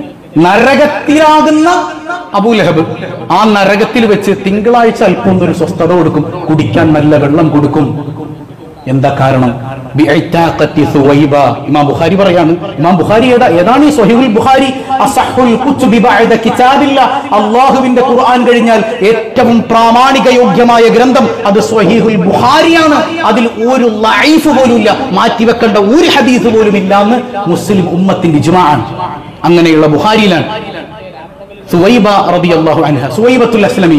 നരകത്തിലാകുന്ന അബൂലഹബ് ആ നരകത്തിൽ വെച്ച് തിങ്കളാഴ്ച അല്പം ഒരു സ്വസ്ഥത കൊടുക്കും കുടിക്കാൻ നല്ല വെള്ളം കൊടുക്കും എന്താ കാരണം ബിഐതാഖത്തി സുവൈബ. ഇമാം ബുഖാരി പറയാണ് ഇമാം ബുഖാരി ഏതാ ഏതാണ് ഈ സ്വഹീഹുൽ ബുഖാരി അസഹുൽ കുത്തുബി ബഅദ കിതാബില്ല അല്ലാഹുവിന്റെ ഖുർആൻ കഴിഞ്ഞാൽ ഏറ്റവും പ്രാമാണിക യോഗ്യമായ ഗ്രന്ഥം അത് സ്വഹീഹുൽ ബുഖാരിയാണ് അതിൽ ഒരു ലൈഫ് പോലും ഇല്ല മാറ്റിവെക്കേണ്ട ഒരു ഹദീസ് പോലും ഇല്ല എന്ന് മുസ്ലിം ഉമ്മത്തിന്റെ ഇജ്മാഅാണ് അങ്ങനെയുള്ള ബുഖാരിയിലാണ് സുവൈബ റളിയല്ലാഹു അൻഹ സുവൈബത്തുൽ അസ്ലമിയ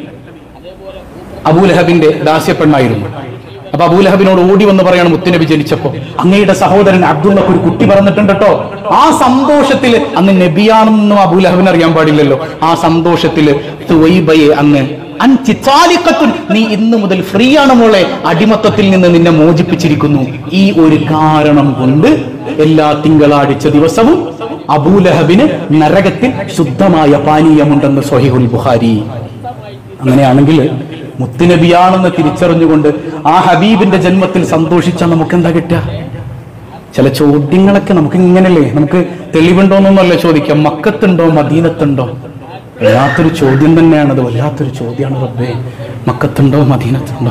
അബൂലഹബിന്റെ ദാസ്യപ്പെണ്ണായിരുന്നു അപ്പൊ അബൂലഹബിനോട് ഓടി വന്ന് പറയാണ് മുത്തുനബി ജനിച്ചപ്പോ അങ്ങയുടെ സഹോദരൻ അബ്ദുള്ളക്ക് ഒരു കുട്ടി പറഞ്ഞിട്ടുണ്ട് കേട്ടോ ആ സന്തോഷത്തിൽ അന്ന് നബിയാണെന്നും അബൂലഹബിന് അറിയാൻ പാടില്ലല്ലോ ആ സന്തോഷത്തിൽ തുവൈബയെ അന്ന് അൻചി ചാലിക്കത്തുൻ, നീ ഇന്നു മുതൽ ഫ്രീ ആണ് മോളെ അടിമത്തത്തിൽ നിന്ന് നിന്നെ മോചിപ്പിച്ചിരിക്കുന്നു ഈ ഒരു കാരണം കൊണ്ട് എല്ലാ തിങ്കളാഴ്ച ദിവസവും അബൂലഹബിന് നരകത്തിൽ ശുദ്ധമായ പാനീയമുണ്ടെന്ന് സൊഹിഹുൽ ബുഖാരി അങ്ങനെയാണെങ്കിൽ മുത്തുനബിയാണെന്ന് തിരിച്ചറിഞ്ഞുകൊണ്ട് ആ ഹബീബിന്റെ ജന്മത്തിൽ സന്തോഷിച്ച നമുക്ക് എന്താ കിട്ടുക ചില ചോദ്യങ്ങളൊക്കെ നമുക്ക് ഇങ്ങനല്ലേ നമുക്ക് തെളിവുണ്ടോന്നൊന്നല്ല ചോദിക്കാം മക്കത്തുണ്ടോ മദീനത്തുണ്ടോ വല്ലാത്തൊരു ചോദ്യം തന്നെയാണ് അത് വല്ലാത്തൊരു ചോദ്യമാണ് റബ്ബേ മക്കത്തുണ്ടോ മദീനത്തുണ്ടോ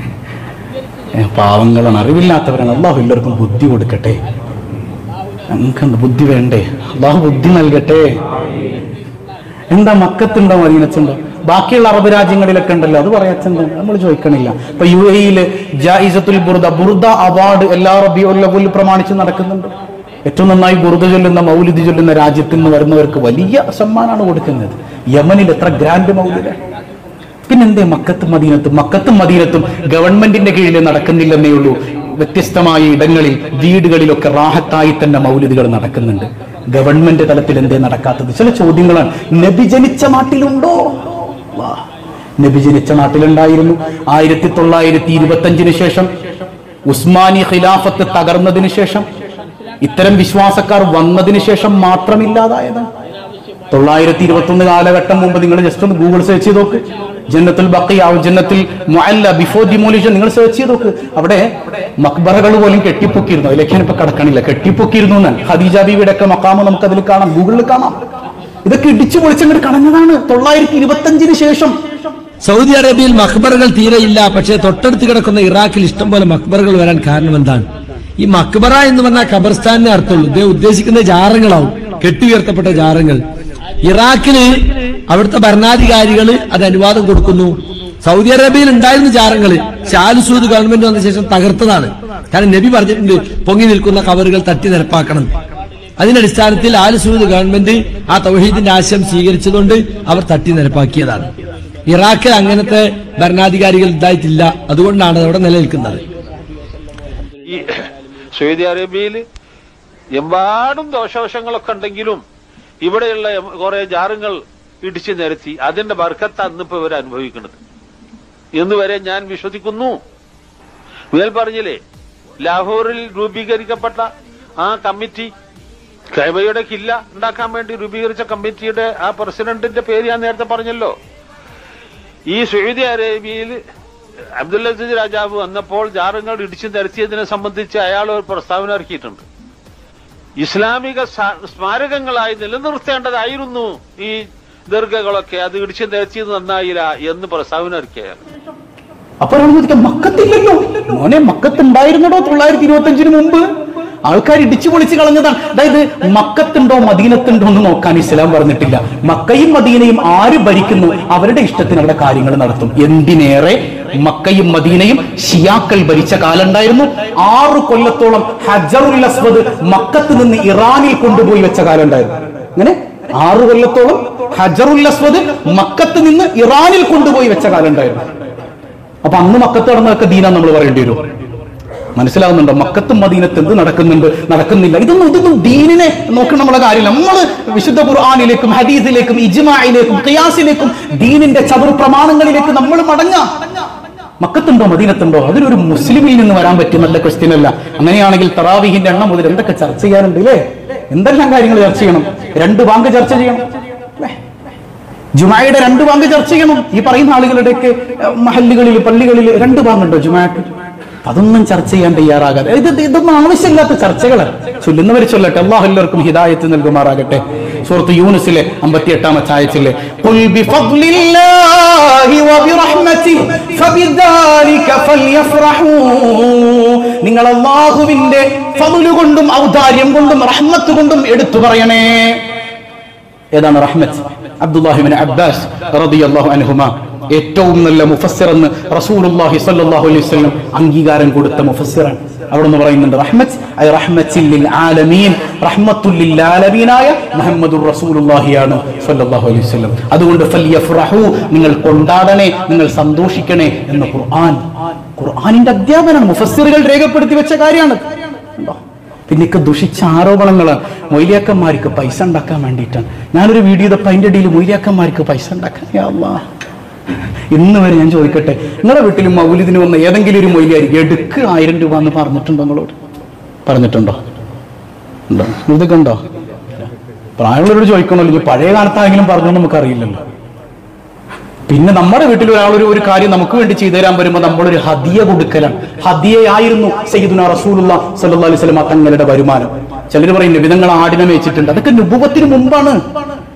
ഏ, പാവങ്ങളാണ് അറിവില്ലാത്തവരാണ് അള്ളാഹു എല്ലാവർക്കും ബുദ്ധി കൊടുക്കട്ടെ നമുക്കെന്ത് ബുദ്ധി വേണ്ടേ അള്ളാഹു ബുദ്ധി നൽകട്ടെ എന്താ മക്കത്തുണ്ടോ മദീനത്തുണ്ടോ ബാക്കിയുള്ള അറബ് രാജ്യങ്ങളിലൊക്കെ ഉണ്ടല്ലോ അത് പറയാച്ചെന്ത് നമ്മൾ ചോദിക്കണില്ല ഇപ്പൊ യു എയില് ജായിസത്തുൽ ബുർദ ബുർദ അവാർഡ് എല്ലാ റബിയുൽ പ്രമാണിച്ച് നടക്കുന്നുണ്ട് ഏറ്റവും നന്നായി ബുർദ ചൊല്ലുന്ന മൗലിദ് ചൊല്ലുന്ന രാജ്യത്തിൽ നിന്ന് വരുന്നവർക്ക് വലിയ സമ്മാനമാണ് കൊടുക്കുന്നത് യമനിൽ എത്ര ഗ്രാൻഡ് മൗലിദ് പിന്നെന്തേ മക്കത്തും മദീനത്തും മക്കത്തും മദീനത്തും ഗവൺമെന്റിന്റെ കീഴിൽ നടക്കുന്നില്ലെന്നേ ഉള്ളൂ വ്യത്യസ്തമായ ഇടങ്ങളിൽ വീടുകളിലൊക്കെ റാഹത്തായി തന്നെ മൗലിദുകൾ നടക്കുന്നുണ്ട് ഗവൺമെന്റ് തലത്തിൽ എന്തേ നടക്കാത്തത് ചില ചോദ്യങ്ങളാണ് നബി ജനിച്ച നാട്ടിലുണ്ടോ വാ. നബി ജനിച്ച നാട്ടിലുണ്ടായിരുന്നു ആയിരത്തി തൊള്ളായിരത്തി ഇരുപത്തി അഞ്ചിന് ശേഷം ഉസ്മാനി ഖിലാഫത്ത് തകർന്നതിന് ശേഷം ഇത്തരം വിശ്വാസക്കാർ വന്നതിന് ശേഷം മാത്രമില്ലാതായതാണ് തൊള്ളായിരത്തി ഇരുപത്തി ഒന്ന് കാലഘട്ടം മുമ്പ് നിങ്ങൾ ജസ്റ്റ് ഒന്ന് ഗൂഗിൾ സെർച്ച് ചെയ്ത് നോക്ക് ജന്നത്തുൽ ബക്കിയ ജന്നത്തിൽ മുഅല്ല ബിഫോർ ഡിമോലിഷൻ നിങ്ങൾ സെർച്ച് ചെയ്ത് നോക്ക് അവിടെ മക്ബറകൾ പോലും കെട്ടിപ്പൊക്കിയിരുന്നു അതിലേക്ക് ഞാനിപ്പോ കടക്കണില്ല കെട്ടിപ്പൊക്കിയിരുന്നു എന്നാണ് ഖദീജ ബീവിയുടെ ഒക്കെ മക്കാമ് നമുക്ക് അതിൽ കാണാം ഗൂഗിളിൽ കാണാം ഇതൊക്കെ ഇടിച്ചു പൊളിച്ചങ്ങോട്ട് കളഞ്ഞതാണ് തൊള്ളായിരത്തി ഇരുപത്തി അഞ്ചിന് ശേഷം സൗദി അറേബ്യയിൽ മക്ബറുകൾ തീരെയില്ല പക്ഷേ തൊട്ടടുത്ത് കിടക്കുന്ന ഇറാഖിൽ ഇഷ്ടം പോലെ മക്ബറുകൾ വരാൻ കാരണം എന്താണ് ഈ മക്ബറ എന്ന് പറഞ്ഞാൽ ഖബർസ്ഥാനെ അർത്ഥമുള്ളൂ ഇദ്ദേഹം ഉദ്ദേശിക്കുന്ന ജാറങ്ങളാവും കെട്ടിയുയർത്തപ്പെട്ട ജാറങ്ങൾ ഇറാഖില് അവിടുത്തെ ഭരണാധികാരികൾ അത് അനുവാദം കൊടുക്കുന്നു സൗദി അറേബ്യയിൽ ഉണ്ടായിരുന്ന ജാറങ്ങൾ ഷാലുസൂദ് ഗവൺമെന്റ് വന്ന ശേഷം തകർത്തതാണ് കാരണം നബി പറഞ്ഞിട്ടുണ്ട് പൊങ്ങി നിൽക്കുന്ന കവറുകൾ തട്ടി നിരപ്പാക്കണം അതിന്റെ അടിസ്ഥാനത്തിൽ ആൽ സൂദ് ഗവൺമെന്റ് ആ തൗഹീദിന്റെ ആശയം സ്വീകരിച്ചതുകൊണ്ട് അവർ തട്ടി നിരപ്പാക്കിയതാണ് ഇറാഖിൽ അങ്ങനത്തെ ഭരണാധികാരികൾ ഉണ്ടായിട്ടില്ല അതുകൊണ്ടാണ് അത് അവിടെ നിലനിൽക്കുന്നത് ഈ സൗദി അറേബ്യയിൽ എമ്പാടും ദോഷവശങ്ങളൊക്കെ ഉണ്ടെങ്കിലും ഇവിടെയുള്ള എം- കുറെ ജാറുകൾ ഇടിച്ചു നിരത്തി അതിന്റെ ബർക്കത്ത് അന്നിപ്പോ ഇവർ അനുഭവിക്കുന്നത് എന്ന് വരെ ഞാൻ വിശ്വസിക്കുന്നു മേൽ പറഞ്ഞില്ലേ ലാഹോറിൽ രൂപീകരിക്കപ്പെട്ട ആ കമ്മിറ്റി കൈബയുടെ കില്ല ഉണ്ടാക്കാൻ വേണ്ടി രൂപീകരിച്ച കമ്മിറ്റിയുടെ ആ പ്രസിഡന്റിന്റെ പേര് ഞാൻ നേരത്തെ പറഞ്ഞല്ലോ ഈ സൗദി അറേബ്യയിൽ അബ്ദുൽ അസീസ് രാജാവ് വന്നപ്പോൾ ജാറങ്ങൾ ഇടിച്ചു നിരത്തിയതിനെ സംബന്ധിച്ച് അയാൾ ഒരു പ്രസ്താവന ഇറക്കിയിട്ടുണ്ട് ഇസ്ലാമിക സ- സ്മാരകങ്ങളായി നിലനിർത്തേണ്ടതായിരുന്നു ഈ ദീർഘകളൊക്കെ അത് ഇടിച്ചു നിരത്തിയത് നന്നായില്ല എന്ന് പ്രസ്താവന ഇറക്കിയ അയാൾ അപ്പൊ ഒരാൾ ചോദിക്കാം മക്കത്തില്ലല്ലോ മോനെ മക്കത്തുണ്ടായിരുന്നടോ തൊള്ളായിരത്തി ഇരുപത്തി അഞ്ചിന് മുമ്പ് ആൾക്കാർ ഇടിച്ചു പൊളിച്ച് കളഞ്ഞതാണ് അതായത് മക്കത്തുണ്ടോ മദീനത്തുണ്ടോ എന്ന് നോക്കാൻ ഇസ്ലാം പറഞ്ഞിട്ടില്ല മക്കയും മദീനയും ആര് ഭരിക്കുന്നു അവരുടെ ഇഷ്ടത്തിന് അവിടെ കാര്യങ്ങൾ നടത്തും എന്തിനേറെ മക്കയും മദീനയും ഷിയാക്കൾ ഭരിച്ച കാലം ഉണ്ടായിരുന്നു ആറ് കൊല്ലത്തോളം ഹജറുൽ അസ്വദ് മക്കത്ത് നിന്ന് ഇറാനിൽ കൊണ്ടുപോയി വെച്ച കാലം ഉണ്ടായിരുന്നു അങ്ങനെ ആറ് കൊല്ലത്തോളം ഹജറുൽ അസ്വദ് മക്കത്ത് നിന്ന് ഇറാനിൽ കൊണ്ടുപോയി വെച്ച കാലം ഉണ്ടായിരുന്നു അപ്പൊ അന്ന് മക്കത്ത് നടന്നതൊക്കെ ദീന നമ്മൾ പറയേണ്ടി വരും മനസ്സിലാവുന്നുണ്ടോ മക്കത്തും മദീനത്ത് എന്ത് നടക്കുന്നുണ്ട് നടക്കുന്നില്ല ഇതൊന്നും ഇതൊന്നും ദീനിനെ നോക്കണം നമ്മളെ കാര്യമില്ല നമ്മൾ വിശുദ്ധ ഖുർആാനിലേക്കും ഹദീസിലേക്കും ഇജ്മായിലേക്കും ഖിയാസിലേക്കും ദീനിന്റെ ചതുർ പ്രമാണങ്ങളിലേക്ക് നമ്മൾ മടങ്ങ മക്കത്തുണ്ടോ മദീനത്തുണ്ടോ അതിലൊരു മുസ്ലിമിൽ നിന്ന് വരാൻ പറ്റിയ നല്ല ക്രിസ്ത്യൻ അല്ല അങ്ങനെയാണെങ്കിൽ തറാവിഹിന്റെ എണ്ണം മുതൽ എന്തൊക്കെ ചർച്ച ചെയ്യാനുണ്ട് അല്ലേ എന്തെല്ലാം കാര്യങ്ങൾ ചർച്ച ചെയ്യണം രണ്ട് ബാങ്ക് ചർച്ച ചെയ്യണം അല്ലേ ജുമായുടെ രണ്ട് ബാങ്ക് ചർച്ച ചെയ്യണം ഈ പറയുന്ന ആളുകളുടെയൊക്കെ ഏഹ്, മഹല്ലുകളിൽ പള്ളികളിൽ രണ്ട് ബാങ്കുണ്ടോ ജുമാക്ക് അതൊന്നും ചർച്ച ചെയ്യാൻ തയ്യാറാകാതെ ഇത് ഇത് ഇതൊന്നും ആവശ്യമില്ലാത്ത ചർച്ചകളാണ് ചൊല്ലുന്നവർ ചൊല്ലട്ടെ അള്ളാഹു എല്ലാവർക്കും ഹിദായത്ത് നൽകുമാറാകട്ടെ സുഹൃത്ത് യൂനുസിലെ അമ്പത്തി എട്ടാമത്തെ ആയത്തിലെ "ഖുൽ ബിഫദ്ലില്ലാഹി വബിറഹ്മതിഹി ഫബിദാലിക ഫൽയഫ്റഹൂ." നിങ്ങൾ അള്ളാഹുവിന്റെ ഫضل കൊണ്ടും ഔദാര്യം കൊണ്ടും റഹ്മത്ത് കൊണ്ടും എടുത്തു പറയണേ ഏതാണ് റഹ്മത്ത് അബ്ദുല്ലാഹിബിൻ അബ്ബാസ് റളിയല്ലാഹു അൻഹുമ ഏറ്റവും നല്ല മുഫസ്സിർ എന്ന് റസൂലുള്ളാഹി സ്വല്ലല്ലാഹു അലൈഹി വസല്ലം അംഗീകാരം കൊടുത്ത മുഫസ്സിറാണ് അവിടെ നിന്ന് പറയുന്നുണ്ട് റഹ്മത്ത് ഐ റഹ്മത്തിൽ ലിൽ ആലമീൻ റഹ്മത്തുൽ ലിൽ ആലമീനായ മുഹമ്മദുർ റസൂലുള്ളാഹിയാണ് സ്വല്ലല്ലാഹു അലൈഹി വസല്ലം അതുകൊണ്ട് ഫൽയഫ്റഹു നിങ്ങൾ കൊണ്ടാടണേ നിങ്ങൾ സന്തോഷിക്കണേ എന്ന് ഖുർആൻ ഖുർആനിന്റെ അധ്യാപനമാണ് മുഫസ്സിറുകൾ രേഖപ്പെടുത്തി വെച്ച കാര്യമാണ് ഉണ്ടോ പിന്നെയൊക്കെ ദുഷിച്ച ആരോപണങ്ങളാണ് മൊയ്ലിയാക്കന്മാർക്ക് പൈസ ഉണ്ടാക്കാൻ വേണ്ടിയിട്ടാണ് ഞാനൊരു വീഡിയോ ഇതപ്പോൾ അതിൻ്റെ ഇടയിൽ മൊയ്ലിയാക്കന്മാർക്ക് പൈസ ഉണ്ടാക്കാൻ യാ അല്ലാ. ഇന്ന് വരെ ഞാൻ ചോദിക്കട്ടെ നിങ്ങളുടെ വീട്ടിൽ മൗലിദിന് വന്ന ഏതെങ്കിലും ഒരു മൊയ്ലിയായിരിക്കും എടുക്ക് ആയിരം രൂപ എന്ന് പറഞ്ഞിട്ടുണ്ടോ നിങ്ങളോട് പറഞ്ഞിട്ടുണ്ടോ ഉണ്ടോ ഇതൊക്കെ ഉണ്ടോ പ്രായമുള്ളവരോട് ചോദിക്കണമല്ലോ ഇനി പഴയ കാലത്താണെങ്കിലും പറഞ്ഞു നമുക്കറിയില്ലല്ലോ പിന്നെ നമ്മുടെ വീട്ടിൽ ഒരാൾ ഒരു ഒരു കാര്യം നമുക്ക് വേണ്ടി ചെയ്തു തരാൻ വരുമ്പോൾ നമ്മളൊരു ഹദിയ കൊടുക്കലാണ് ഹദിയയായിരുന്നു സയ്യിദുന റസൂലുള്ള സല്ലല്ലാഹു അലൈഹി വസല്ലം തങ്ങളുടെ വരുമാനം ചിലർ പറയും വിധങ്ങൾ ആടിനെ മേച്ചിട്ടുണ്ട് അതൊക്കെ നുബുവത്തിന് മുമ്പാണ്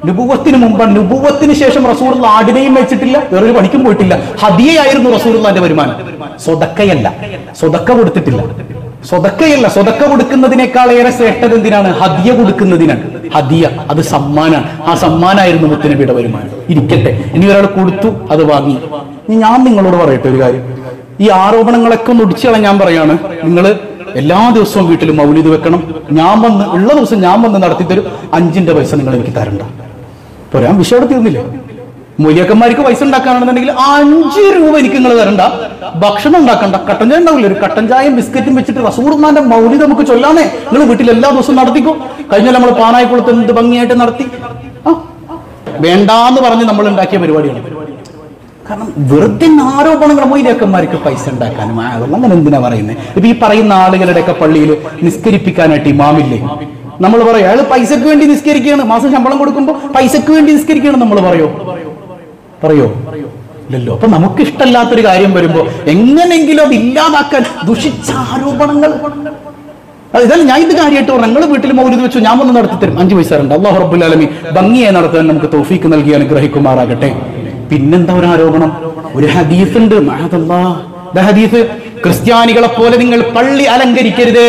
നുബുവത്തിന് മുമ്പാണ് നുബുവത്തിന് ശേഷം റസൂർ ആടിനെയും വെച്ചിട്ടില്ല വേറൊരു പണിക്കും പോയിട്ടില്ല ഹദിയയായിരുന്നു റസൂർന്റെ വരുമാനം സ്വതക്കയല്ല സ്വതക്ക കൊടുത്തിട്ടില്ല സ്വതക്കയല്ല സ്വതക്ക കൊടുക്കുന്നതിനേക്കാൾ ഏറെ ശ്രേഷ്ഠത എന്തിനാണ് ഹദിയ കൊടുക്കുന്നതിനാണ് ഹദിയ അത് സമ്മാനാണ് ആ സമ്മാനായിരുന്നു മുത്തനബിയുടെ വരുമാനം ഇരിക്കട്ടെ ഇനി ഒരാൾ കൊടുത്തു അത് വാങ്ങി ഇനി ഞാൻ നിങ്ങളോട് പറയട്ടെ ഒരു കാര്യം ഈ ആരോപണങ്ങളൊക്കെ ഒന്ന് ഒടിച്ചു കളയാൻ പറയാണ് നിങ്ങൾ എല്ലാ ദിവസവും വീട്ടിൽ മൗലിത് വെക്കണം ഞാൻ വന്ന് ഉള്ള ദിവസം ഞാൻ വന്ന് നടത്തി തരും അഞ്ചിന്റെ പൈസ നിങ്ങൾ എനിക്ക് തരണ്ട പോരാ വിഷയം അവിടെ തീർന്നില്ലേ മൂല്യക്കന്മാർക്ക് പൈസ ഉണ്ടാക്കാനാണെന്നുണ്ടെങ്കിൽ അഞ്ച് രൂപ എനിക്ക് നിങ്ങൾ തരണ്ട ഭക്ഷണം ഉണ്ടാക്കണ്ട കട്ടൻ ചായ ഉണ്ടാവില്ല ഒരു കട്ടൻ ചായയും ബിസ്ക്കറ്റും വെച്ചിട്ട് റസൂർമാന്റെ മൗലി നമുക്ക് ചൊല്ലാന്നേ നിങ്ങൾ വീട്ടിൽ എല്ലാ ദിവസവും നടത്തിക്കോ കഴിഞ്ഞാൽ നമ്മൾ പാനായിക്കുളത്ത് എന്ത് ഭംഗിയായിട്ട് നടത്തി ആ വേണ്ടാന്ന് പറഞ്ഞ് നമ്മൾ ഉണ്ടാക്കിയ പരിപാടിയാണ് കാരണം വെറുതെ ആരോപണങ്ങൾ മൊയ്ലിയക്കന്മാർക്ക് പൈസ ഉണ്ടാക്കാനും ആ, അതൊന്നും അങ്ങനെ എന്തിനാ പറയുന്നത് ഇപ്പൊ ഈ പറയുന്ന ആളുകളുടെയൊക്കെ പള്ളിയിൽ നിസ്കരിപ്പിക്കാനായിട്ട് ഇമാമില്ലേ നമ്മൾ പറയും അയാൾ പൈസക്ക് വേണ്ടി നിസ്കരിക്കുകയാണ് മാസം ശമ്പളം കൊടുക്കുമ്പോൾ പൈസക്ക് വേണ്ടി നിസ്കരിക്കുകയാണ് നമ്മൾ പറയോ പറയോ ഇല്ലല്ലോ അപ്പൊ നമുക്ക് ഇഷ്ടമല്ലാത്തൊരു കാര്യം വരുമ്പോ എങ്ങനെങ്കിലും അത് ഇല്ലാതാക്കാൻ ദുഷിച്ച ആരോപണങ്ങൾ അത് ഇതല്ല ഞാൻ ഇത് കാര്യമായിട്ട് പറഞ്ഞു ഞങ്ങൾ വീട്ടിൽ മൗലിത് വെച്ചു ഞാൻ വന്ന് നടത്തി തരും അഞ്ചു പൈസ ഉണ്ട് അള്ളാഹു റബ്ബുൽ ആലമി ഭംഗിയെ നടത്താൻ നമുക്ക് തൗഫീക്ക് നൽകി അനുഗ്രഹിക്കുമാറാകട്ടെ പിന്നെന്താ ഒരു ആരോപണം ഒരു ഹദീസ് ഉണ്ട് മഹദല്ലാ. ദാ ഹദീസ് ക്രിസ്ത്യാനികളെ പോലെ നിങ്ങൾ പള്ളി അലങ്കരിക്കരുതേ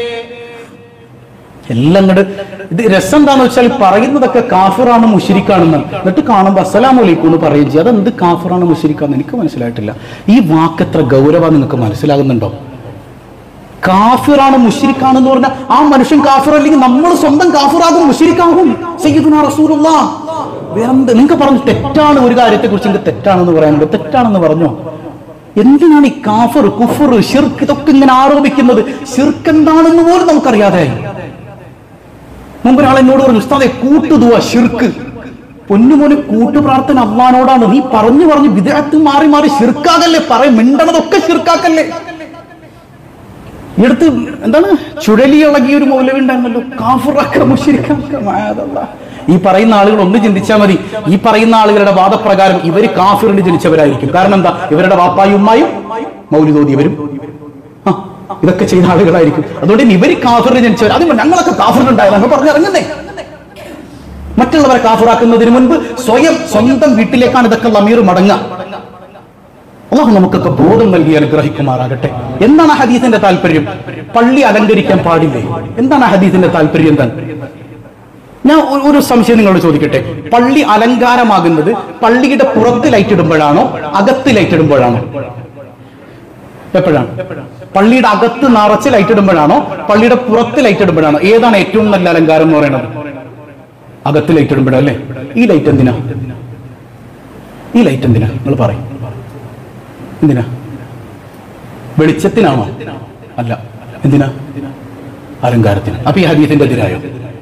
എല്ലാം അങ്ങട് ഇത് രസം എന്താന്ന് വെച്ചാൽ പറയുന്നതൊക്കെ കാഫിറാണ് മുഷിരിക്കാണെന്ന് എന്നിട്ട് കാണുമ്പോ അസ്സലാം വലൈക്കും എന്ന് പറയും ചെയ്യും അതെന്ത് കാഫിറാണ് മുഷിരിക്കാന്ന് എനിക്ക് മനസ്സിലായിട്ടില്ല ഈ വാക്ക് എത്ര ഗൗരവ നിങ്ങൾക്ക് മനസ്സിലാകുന്നുണ്ടോ കാഫിറാണ് മുഷിരിക്കാണെന്ന് പറഞ്ഞാൽ ആ മനുഷ്യൻ കാഫിർ അല്ലെങ്കിൽ നമ്മൾ സ്വന്തം കാഫിറാകും മുഷിരിക്കാകും സയ്യിദുനാ റസൂലുള്ള വേറെന്ത് നിങ്ങൾക്ക് പറഞ്ഞു തെറ്റാണ് ഒരു കാര്യത്തെ കുറിച്ച് നിങ്ങൾക്ക് തെറ്റാണെന്ന് പറയാനുണ്ട് തെറ്റാണെന്ന് പറഞ്ഞോ എന്തിനാണ് ഈ കാഫർ കുഫർ ഷിർക്ക് ഇതൊക്കെ ഇങ്ങനെ ആരോപിക്കുന്നത് ഷിർക്ക് എന്താണെന്ന് പോലും നമുക്കറിയാതെ മുമ്പ് ഒരാൾ എന്നോട് പറഞ്ഞു ഉസ്താദെ കൂട്ടുതുവ ഷിർക്ക് പൊന്നുമോനെ കൂട്ടു പ്രാർത്ഥന അള്ളഹാനോടാണ് നീ പറഞ്ഞു പറഞ്ഞു വിദേഹത്ത് മാറി മാറി ഷിർക്കാകല്ലേ പറയും മിണ്ടണതൊക്കെ ഷിർക്കാക്കല്ലേ ഈ അടുത്ത് എന്താണ് ചുഴലി ഇളകിയ ഒരു മൗലവി ഉണ്ടായിരുന്നല്ലോ കാഫുറാക്ക മുശ്രിക്കാക്ക, മായതല്ലാ. ഈ പറയുന്ന ആളുകൾ ഒന്ന് ചിന്തിച്ചാൽ മതി ഈ പറയുന്ന ആളുകളുടെ വാദപ്രകാരം ഇവര് കാഫിറിന് ജനിച്ചവരായിരിക്കും കാരണം എന്താ ഇവരുടെ വാപ്പായും ഉമ്മായും മൗലിതോതിയവരും ആ ഇതൊക്കെ ചെയ്ത ആളുകളായിരിക്കും അതുകൊണ്ട് ഇനി ഇവര് കാഫിറിന് ജനിച്ചവർ അതുകൊണ്ട് ഞങ്ങളൊക്കെ കാഫിറിനുണ്ടായത് അങ്ങ് പറഞ്ഞിറങ്ങുന്നേ മറ്റുള്ളവരെ കാഫിറാക്കുന്നതിന് മുൻപ് സ്വയം സ്വന്തം വീട്ടിലേക്കാണ് ഇതൊക്കെ ലമീർ മടങ്ങുക അള്ളാഹു നമുക്കൊക്കെ ബോധം നൽകി അനുഗ്രഹിക്കുമാറാകട്ടെ എന്താണ് ആ ഹദീസിന്റെ താല്പര്യം പള്ളി അലങ്കരിക്കാൻ പാടില്ലേ എന്താണ് ആ ഹദീസിന്റെ താല്പര്യം എന്താണ് ഞാൻ ഒരു- ഒരു സംശയം നിങ്ങളോട് ചോദിക്കട്ടെ പള്ളി അലങ്കാരമാകുന്നത് പള്ളിയുടെ പുറത്ത് ലൈറ്റ് ഇടുമ്പോഴാണോ അകത്ത് ലൈറ്റ് ഇടുമ്പോഴാണോ എപ്പോഴാണ് പള്ളിയുടെ അകത്ത് നിറച്ച് ലൈറ്റ് ഇടുമ്പോഴാണോ പള്ളിയുടെ പുറത്ത് ലൈറ്റ് ഇടുമ്പോഴാണോ ഏതാണ് ഏറ്റവും നല്ല അലങ്കാരം എന്ന് പറയുന്നത് അകത്ത് ലൈറ്റ് ഇടുമ്പോഴല്ലേ ഈ ലൈറ്റ് എന്തിനാ ഈ ലൈറ്റ് എന്തിനാ നിങ്ങൾ പറയും എന്തിനാ വെളിച്ചത്തിനാണോ അല്ല എന്തിനാ അലങ്കാരത്തിന് അപ്പൊ ഈ ഹദീസിന്റെ എതിരായോ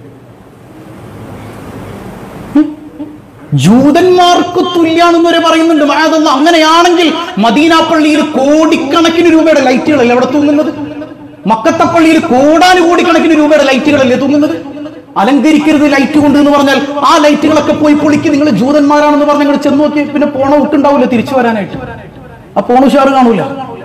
ഉം? ജൂതന്മാർക്ക് തുല്യാണെന്ന് വരെ പറയുന്നുണ്ട് മാതല്ല അങ്ങനെയാണെങ്കിൽ മദീന പള്ളിയിൽ കോടിക്കണക്കിന് രൂപയുടെ ലൈറ്റുകളല്ലേ അവിടെ തൂങ്ങുന്നത് മക്കത്തെ പള്ളിയിൽ കോടാനുകോടിക്കണക്കിന് രൂപയുടെ ലൈറ്റുകളല്ലേ തൂങ്ങുന്നത് അലങ്കരിക്കരുത് ലൈറ്റ് കൊണ്ട് എന്ന് പറഞ്ഞാൽ ആ ലൈറ്റുകളൊക്കെ പോയി പൊളിക്ക് നിങ്ങൾ ജൂതന്മാരാണെന്ന് പറഞ്ഞ് നിങ്ങൾ ചെന്ന് നോക്കി പിന്നെ പോണ ഒട്ടുണ്ടാവില്ല തിരിച്ചു വരാനായിട്ട് ആ പോണ ഉഷാറ് കാണൂല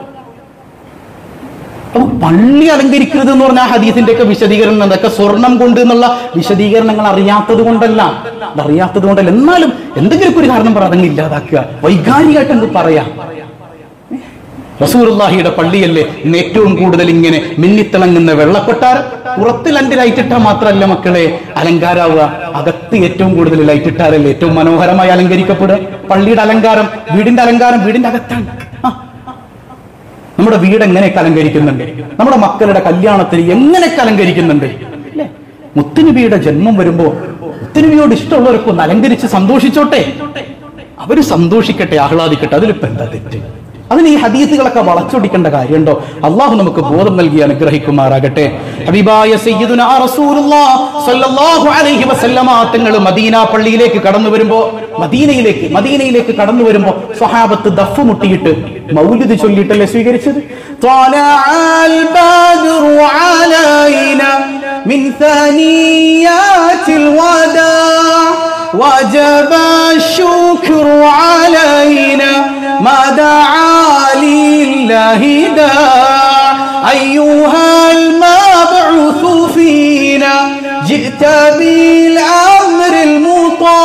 അപ്പൊ പള്ളി അലങ്കരിക്കരുത് എന്ന് പറഞ്ഞ ആ ഹദീസിന്റെ ഒക്കെ വിശദീകരണം എന്തൊക്കെ സ്വർണം കൊണ്ട് എന്നുള്ള വിശദീകരണങ്ങൾ അറിയാത്തത് കൊണ്ടല്ല അത് അറിയാത്തത് കൊണ്ടല്ല എന്നാലും എന്തെങ്കിലും ഒരു കാരണം പറ അതങ്ങ് ഇല്ലാതാക്കുക വൈകാരികമായിട്ട് എന്ത് പറയാ റസൂറുല്ലാഹിയുടെ പള്ളിയല്ലേ ഇന്ന് ഏറ്റവും കൂടുതൽ ഇങ്ങനെ മിന്നിത്തിളങ്ങുന്ന വെള്ളക്കൊട്ടാരം പുറത്ത് രണ്ട് ലൈറ്റ് ഇട്ടാൽ മാത്രമല്ല മക്കളെ അലങ്കാരാവുക അകത്ത് ഏറ്റവും കൂടുതൽ ലൈറ്റ് ഇട്ടാലല്ലേ ഏറ്റവും മനോഹരമായി അലങ്കരിക്കപ്പെടുക പള്ളിയുടെ അലങ്കാരം വീടിന്റെ അലങ്കാരം വീടിന്റെ അകത്താണ് ആ നമ്മുടെ വീട് എങ്ങനെയൊക്കെ അലങ്കരിക്കുന്നുണ്ട് നമ്മുടെ മക്കളുടെ കല്യാണത്തിന് എങ്ങനെയൊക്കെ അലങ്കരിക്കുന്നുണ്ട് അല്ലേ മുത്തുനബിയുടെ ജന്മം വരുമ്പോ മുത്തുനബിയോട് ഇഷ്ടമുള്ളവരൊക്കെ ഒന്ന് അലങ്കരിച്ച് സന്തോഷിച്ചോട്ടെ അവര് സന്തോഷിക്കട്ടെ ആഹ്ലാദിക്കട്ടെ അതിലിപ്പോ എന്താ തെറ്റ് അതിന് ഈ ഹദീസുകളൊക്കെ വളച്ചൊടിക്കേണ്ട കാര്യമുണ്ടോ അള്ളാഹു നമുക്ക് ബോധം നൽകി അനുഗ്രഹിക്കുമാറാകട്ടെ ഹബീബായ സയ്യിദുനാ റസൂലുള്ളാഹ് സ്വല്ലല്ലാഹു അലൈഹി വസല്ലമ തങ്ങൾ മദീന പള്ളിയിലേക്ക് കടന്നു വരുമ്പോ മദീനയിലേക്ക് മദീനയിലേക്ക് കടന്നു വരുമ്പോ സ്വഹാബത്ത് ദഫ് മുട്ടിയിട്ട് മൗലിദ് ചൊല്ലിയിട്ടല്ലേ സ്വീകരിച്ചത് طلع البدر علينا من ثنيات الوداع وجب الشكر علينا ما دعا لله داع أيها المبعوث فينا جئت بالأمر المطاع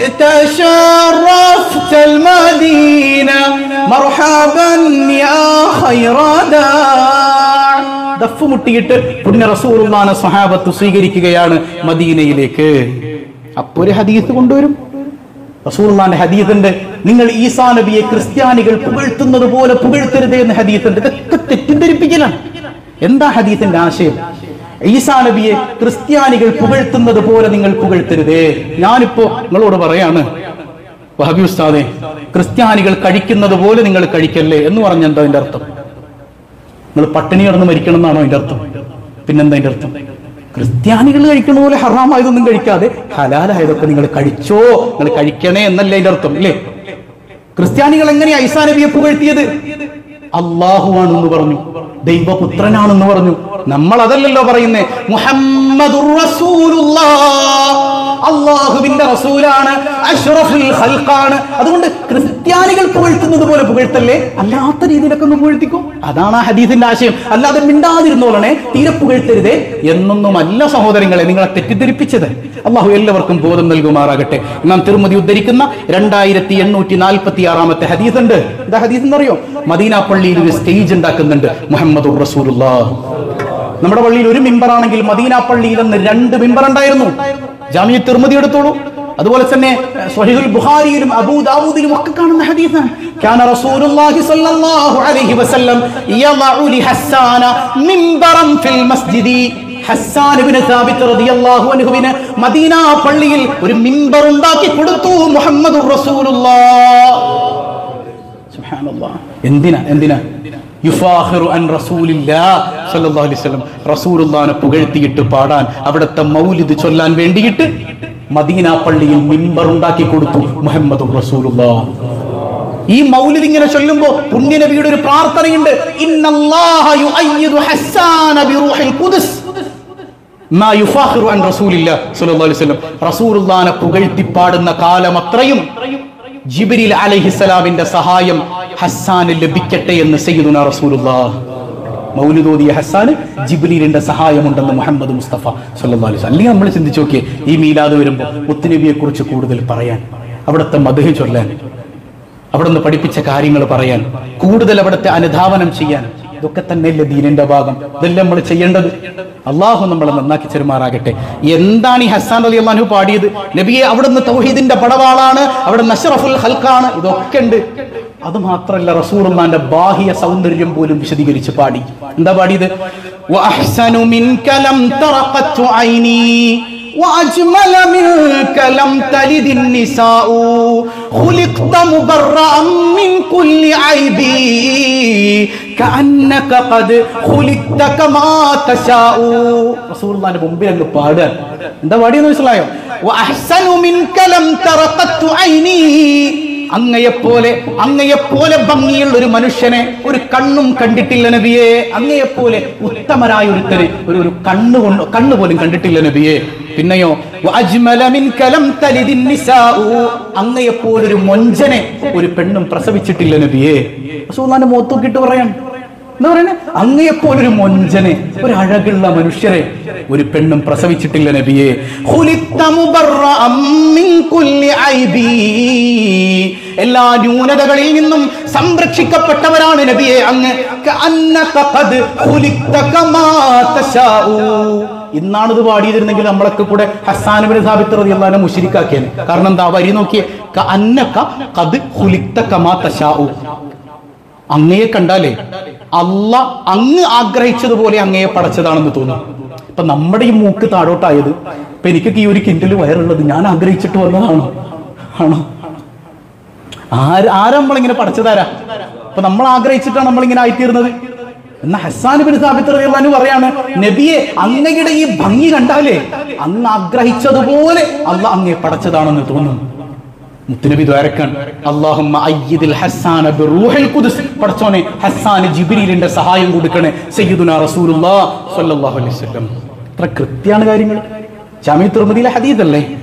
جئت شرفت المدينة مرحبا يا خير داع ദഫ് മുട്ടിയിട്ട് പുണ്യ റസൂലുള്ളാനെ സ്വഹാബത്ത് സ്വീകരിക്കുകയാണ് മദീനയിലേക്ക് അപ്പൊ ഒരു ഹദീസ് കൊണ്ടുവരും റസൂലുള്ളാന്റെ ഹദീസുണ്ട് നിങ്ങൾ ഈസാ നബിയെ ക്രിസ്ത്യാനികൾ പുകഴ്ത്തുന്നത് പോലെ പുകഴ്ത്തരുത് എന്ന് ഹദീസുണ്ട് ഇതൊക്കെ തെറ്റിദ്ധരിപ്പിക്കലാണ് എന്താ ഹദീസിന്റെ ആശയം ഈസാ നബിയെ ക്രിസ്ത്യാനികൾ പുകഴ്ത്തുന്നത് പോലെ നിങ്ങൾ പുകഴ്ത്തരുതേ ഞാനിപ്പോ നിങ്ങളോട് പറയാണ് വഹബി ഉസ്താദെ ക്രിസ്ത്യാനികൾ കഴിക്കുന്നത് പോലെ നിങ്ങൾ കഴിക്കല്ലേ എന്ന് പറഞ്ഞ എന്താ അതിന്റെ അർത്ഥം നിങ്ങൾ പട്ടിണി കിടന്ന് മരിക്കണം എന്നാണോ അതിന്റെ അർത്ഥം പിന്നെന്താ അതിന്റെ അർത്ഥം ക്രിസ്ത്യാനികൾ കഴിക്കുന്ന പോലെ ഹറാമായതൊന്നും കഴിക്കാതെ ഹലാലായതൊക്കെ നിങ്ങൾ കഴിച്ചോ നിങ്ങൾ കഴിക്കണേ എന്നല്ലേ അതിന്റെ അർത്ഥം ഇല്ലേ ക്രിസ്ത്യാനികൾ എങ്ങനെയാ ഐസാ നബിയെ പുകഴ്ത്തിയത് അള്ളാഹുവാണെന്ന് പറഞ്ഞു ദൈവപുത്രനാണെന്ന് പറഞ്ഞു നമ്മൾ അതല്ലല്ലോ പറയുന്നേ മുഹമ്മദുർ റസൂലുള്ളാഹ് അള്ളാഹുവിന്റെ റസൂലാണ് അഷ്റഫുൽ ഖൽഖാണ് അതുകൊണ്ട് ക്രിസ്ത്യാനികൾ പുകഴ്ത്തുന്നത് പോലെ പുകഴ്ത്തല്ലേ അല്ലാത്ത രീതിയിലൊക്കെ ഒന്ന് പുകഴ്ത്തിക്കോ അതാണ് ആ ഹദീസിന്റെ ആശയം അല്ലാതെ മിണ്ടാതിരുന്നോളണേ തീരെ പുകഴ്ത്തരുതേ എന്നൊന്നുമല്ല സഹോദരങ്ങളെ നിങ്ങളെ തെറ്റിദ്ധരിപ്പിച്ചത് അള്ളാഹു എല്ലാവർക്കും ബോധം നൽകുമാറാകട്ടെ നാം തിരുമതി ഉദ്ധരിക്കുന്ന രണ്ടായിരത്തി എണ്ണൂറ്റി നാൽപ്പത്തി ആറാമത്തെ ഹദീസ് ഉണ്ട് എന്താ ഹദീസ് എന്നറിയോ മദീന പള്ളിയിൽ ഒരു സ്റ്റേജ് ഉണ്ടാക്കുന്നുണ്ട് മുഹമ്മദ് റസൂലുള്ള നമ്മുടെ പള്ളിയിൽ ഒരു മിമ്പർ ആണെങ്കിൽ മദീന പള്ളിയിൽ അന്ന് രണ്ട് മിമ്പർ ഉണ്ടായിരുന്നു ജാമിയ തിരുമതി എടുത്തോളൂ അതുപോലെ തന്നെ സ്വഹീഹുൽ ബുഖാരിയിലും അബൂദാവൂദിലും ഒക്കെ കാണുന്ന ഹദീസാണ് كان رسول الله صلى الله عليه وسلم يضع لحسان منبرا في المسجد ഹസ്സാൻ ഇബ്നു സാബിത്ത് റളിയല്ലാഹു അൻഹുവിന് മദീന പള്ളിയിൽ ഒരു മിമ്പർ ഉണ്ടാക്കി കൊടുത്തു മുഹമ്മദുർ റസൂലുള്ളാഹ് സുബ്ഹാനല്ലാഹ് എന്തിനാ എന്തിനാ യുഫാഖിറു അൻ റസൂലില്ലാ സല്ലല്ലാഹു അലൈഹി വസല്ലം റസൂലുള്ളാഹിനെ പുകഴ്ത്തിയിട്ട് പാടാൻ അവിടുത്തെ മൗലിദ് ചൊല്ലാൻ വേണ്ടിയിട്ട് മദീന പള്ളിയിൽ മിമ്പർ ഉണ്ടാക്കി കൊടുത്തു മുഹമ്മദുർ റസൂലുള്ളാഹ് ഈ മൗലിദ് ഇങ്ങനെ ചൊല്ലുമ്പോ പുണ്യനബിയുടെ ഒരു പ്രാർത്ഥനയുണ്ട് ഇന്നല്ലാഹ യുഅയ്യിദു ഹസ്സാന ബിറൂഹിൽ ഖുദ്സ് മാ യുഫാഖിറു അൻ റസൂലില്ലാ സ്വല്ലല്ലാഹു അലൈഹി വസല്ലം റസൂലുള്ളാഹിനെ പുകഴ്ത്തി പാടുന്ന കാലം അത്രയും ജിബ്രീൽ അലൈഹിസ്സലാമിന്റെ സഹായം ഹസ്സാന് ലഭിക്കട്ടെ എന്ന് സയ്യിദുന റസൂലുള്ളാഹ് മൗലിദോദിയ ഹസ്സാന് ജിബ്രീലിന്റെ സഹായമുണ്ടെന്ന് മുഹമ്മദ് മുസ്തഫ സല്ലല്ലാഹു അലൈഹി വസല്ലം അല്ലെങ്കിൽ നമ്മൾ ചിന്തിച്ചു നോക്കിയേ ഈ മീലാദ് വരുമ്പോൾ മുത്തുനബിയെ കുറിച്ച് കൂടുതൽ പറയാൻ അവിടുത്തെ മധു ചൊല്ലാൻ അവിടുന്ന് പഠിപ്പിച്ച കാര്യങ്ങൾ പറയാൻ കൂടുതൽ അവിടുത്തെ അനുധാവനം ചെയ്യാൻ ഇതൊക്കെ തന്നെയല്ലേ ദീനിന്റെ ഭാഗം ഇതെല്ലാം നമ്മൾ ചെയ്യേണ്ടത് അള്ളാഹു നമ്മളെ നന്നാക്കി ചെറുമാറാകട്ടെ എന്താണ് ഈ ഹസാൻ അലി അള്ളാഹു പാടിയത് നബിയെ അവിടുന്ന് തൗഹീദിന്റെ പടവാളാണ് അവിടെ നഷറഫുൽ ഹൽക്കാണ് ഇതൊക്കെ ഉണ്ട് അത് മാത്രല്ല റസൂറുള്ളാന്റെ ബാഹ്യ സൗന്ദര്യം പോലും വിശദീകരിച്ച് പാടി എന്താ പാടിയത് വഅഹ്സനു മിൻക ലം തറഖത്തു ഐനി وأجمل منك لم تلد النساء خلقت مبرأ من كل عيب كأنك قد خلقت كما تشاء رسول الله മുമ്പിൽ അങ്ങ് പാടുക എന്താ പാടിയെന്ന് മനസ്സിലായോ وأحسن منك لم ترقت عيني അങ്ങയെപ്പോലെ അങ്ങയെപ്പോലെ ഭംഗിയുള്ള ഒരു മനുഷ്യനെ ഒരു കണ്ണും കണ്ടിട്ടില്ല നബിയെ അങ്ങയെപ്പോലെ ഉത്തമരായ ഒരുത്തരെ ഒരു ഒരു കണ്ണ് കൊണ്ട് കണ്ണ് പോലും കണ്ടിട്ടില്ല നബിയെ പിന്നെയോ വഅജ്മല മിൻക ലം തലിദിൻ നിസാഉ അങ്ങയെപ്പോലെ ഒരു മൊഞ്ചനെ ഒരു പെണ്ണും പ്രസവിച്ചിട്ടില്ല നബിയെ റസൂലുള്ളാഹിന്റെ മുഖത്ത് നോക്കിയിട്ട് പറയാൻ എന്താ പറയുന്നത് അങ്ങയെപ്പോലെ ഒരു മൊഞ്ചനെ ഒരു അഴകുള്ള മനുഷ്യരെ ഒരു പെണ്ണും പ്രസവിച്ചിട്ടില്ല നബിയെ ഖുലിത്ത മുബറഅം മിൻ കുല്ലി ഐബി എല്ലാ ന്യൂനതകളിൽ നിന്നും സംരക്ഷിക്കപ്പെട്ടവരാണ് നബിയെ അങ്ങ് കഅന്നക ഖദ് ഖുലിക്ത കമാ തശാഉ ഇന്നാണ് ഇത് പാടിയതിരുന്നെങ്കിൽ നമ്മളൊക്കെ കൂടെ ഹസാനുബിന് സാബിത്ത് റളിയല്ലാഹു മുശ്രിക്കാക്കിയാണ് കാരണം എന്താ വരി നോക്കിയേ കഅന്നക ഖദ് ഖുലിക്ത കമാ തശാഉ അങ്ങയെ കണ്ടാലേ അല്ല അങ്ങ് ആഗ്രഹിച്ചതുപോലെ അങ്ങയെ പടച്ചതാണെന്ന് തോന്നും ഇപ്പൊ നമ്മുടെ ഈ മൂക്ക് താഴോട്ടായത് ഇപ്പൊ എനിക്കൊക്കെ ഈ ഒരു കിൻഡല് വയറുള്ളത് ഞാൻ ആഗ്രഹിച്ചിട്ട് വന്നതാണോ ആണോ ആര് ആരാ നമ്മളിങ്ങനെ പടച്ചതാരാ അപ്പൊ നമ്മൾ ആഗ്രഹിച്ചിട്ടാണ് നമ്മളിങ്ങനെ ആയിത്തീർന്നത് എന്നാ ഹസാൻ ബിൻ സാബിത്ത് റളിയല്ലാഹു പറയാണ് നബിയെ അങ്ങയുടെ ഈ ഭംഗി കണ്ടാലേ അങ്ങ് ആഗ്രഹിച്ചതുപോലെ അല്ല അങ്ങയെ പടച്ചതാണെന്ന് തോന്നുന്നു മുത്തുനബി ദ്വാരക്കാൻ അള്ളാഹുമ്മ അയ്യിദിൽ ഹസ്സാന ബിറൂഹിൽ ഖുദ്സ് പടച്ചോനെ ഹസ്സാന് ജിബ്രീലിന്റെ സഹായം കൊടുക്കണേ സയ്യിദുനാ റസൂലുള്ളാഹ് സ്വല്ലല്ലാഹു അലൈഹി വസല്ലം ഇത്ര കൃത്യാണ് കാര്യങ്ങൾ ജാമിഅ തുർമുദിയിലെ ഹദീസ് അല്ലേ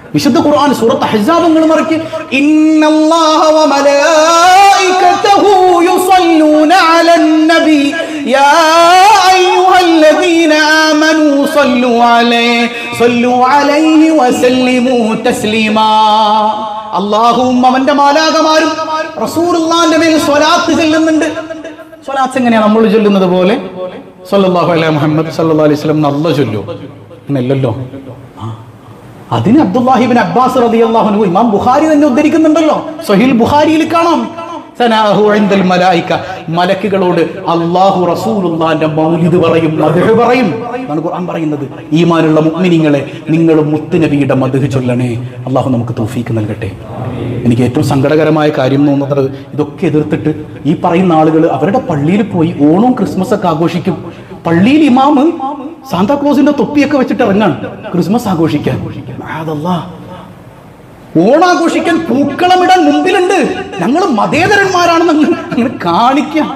വിശുദ്ധ ഖുർആൻ സൂറത്ത് ഹജ്ജാബുകൾ മറക്കി ഇന്നല്ലാഹ വ മലായികതഹു യുസല്ലൂന അലൻ നബി യാ അയ്യുഹല്ലദീന ആമനൂ സല്ലു അലൈഹി സല്ലു അലൈഹി വസല്ലിമു തസ്ലീമാ അല്ലാഹുവും അവന്റെ മാലാകമാരും റസൂലുള്ളാഹിന്റെ മേൽ സ്വലാത്ത് ചെല്ലുന്നുണ്ട് സ്വലാത്ത് എങ്ങനെയാ നമ്മൾ ചൊല്ലുന്നത് പോലെ സല്ലല്ലാഹു അലൈഹി മുഹമ്മദ് സല്ലല്ലാഹു അലൈഹി വസല്ലം നല്ല ചൊല്ലു അങ്ങനെയല്ലല്ലോ ആ. അതിന് അബ്ദുല്ലാഹിബിൻ അബ്ബാസ് റളിയല്ലാഹു അൻഹു ഇമാം ബുഖാരി തന്നെ ഉദ്ധരിക്കുന്നുണ്ടല്ലോ സഹീൽ ബുഖാരിയിൽ കാണാം സനാഹു ഇൻദൽ മലായിക മലക്കുകളോട് അല്ലാഹു റസൂലുള്ളാന്റെ മൗലിദ് പറയും മദ്ഹ് പറയും എന്നാണ് ഖുർആൻ പറയുന്നത് ഈമാനുള്ള മുഅ്മിനീങ്ങളെ നിങ്ങൾ മുത്തുനബിയുടെ മദ്ഹ് ചൊല്ലണേ അള്ളാഹു നമുക്ക് തൗഫീക്ക് നൽകട്ടെ എനിക്ക് ഏറ്റവും സങ്കടകരമായ കാര്യം എന്ന് തോന്നുന്നത് ഇതൊക്കെ എതിർത്തിട്ട് ഈ പറയുന്ന ആളുകൾ അവരുടെ പള്ളിയിൽ പോയി ഓണവും ക്രിസ്മസ് ഒക്കെ ആഘോഷിക്കും പള്ളിയിൽ ഇമാമ് സാന്താക്ലോസിന്റെ തൊപ്പിയൊക്കെ വെച്ചിട്ട് ഇറങ്ങാണ് ക്രിസ്മസ് ആഘോഷിക്കാൻ അതല്ലാ ഓണാഘോഷിക്കാൻ പൂക്കളമിടാൻ മുമ്പിലുണ്ട് ഞങ്ങൾ മതേതരന്മാരാണെന്ന് അങ്ങ് അങ്ങനെ കാണിക്കാം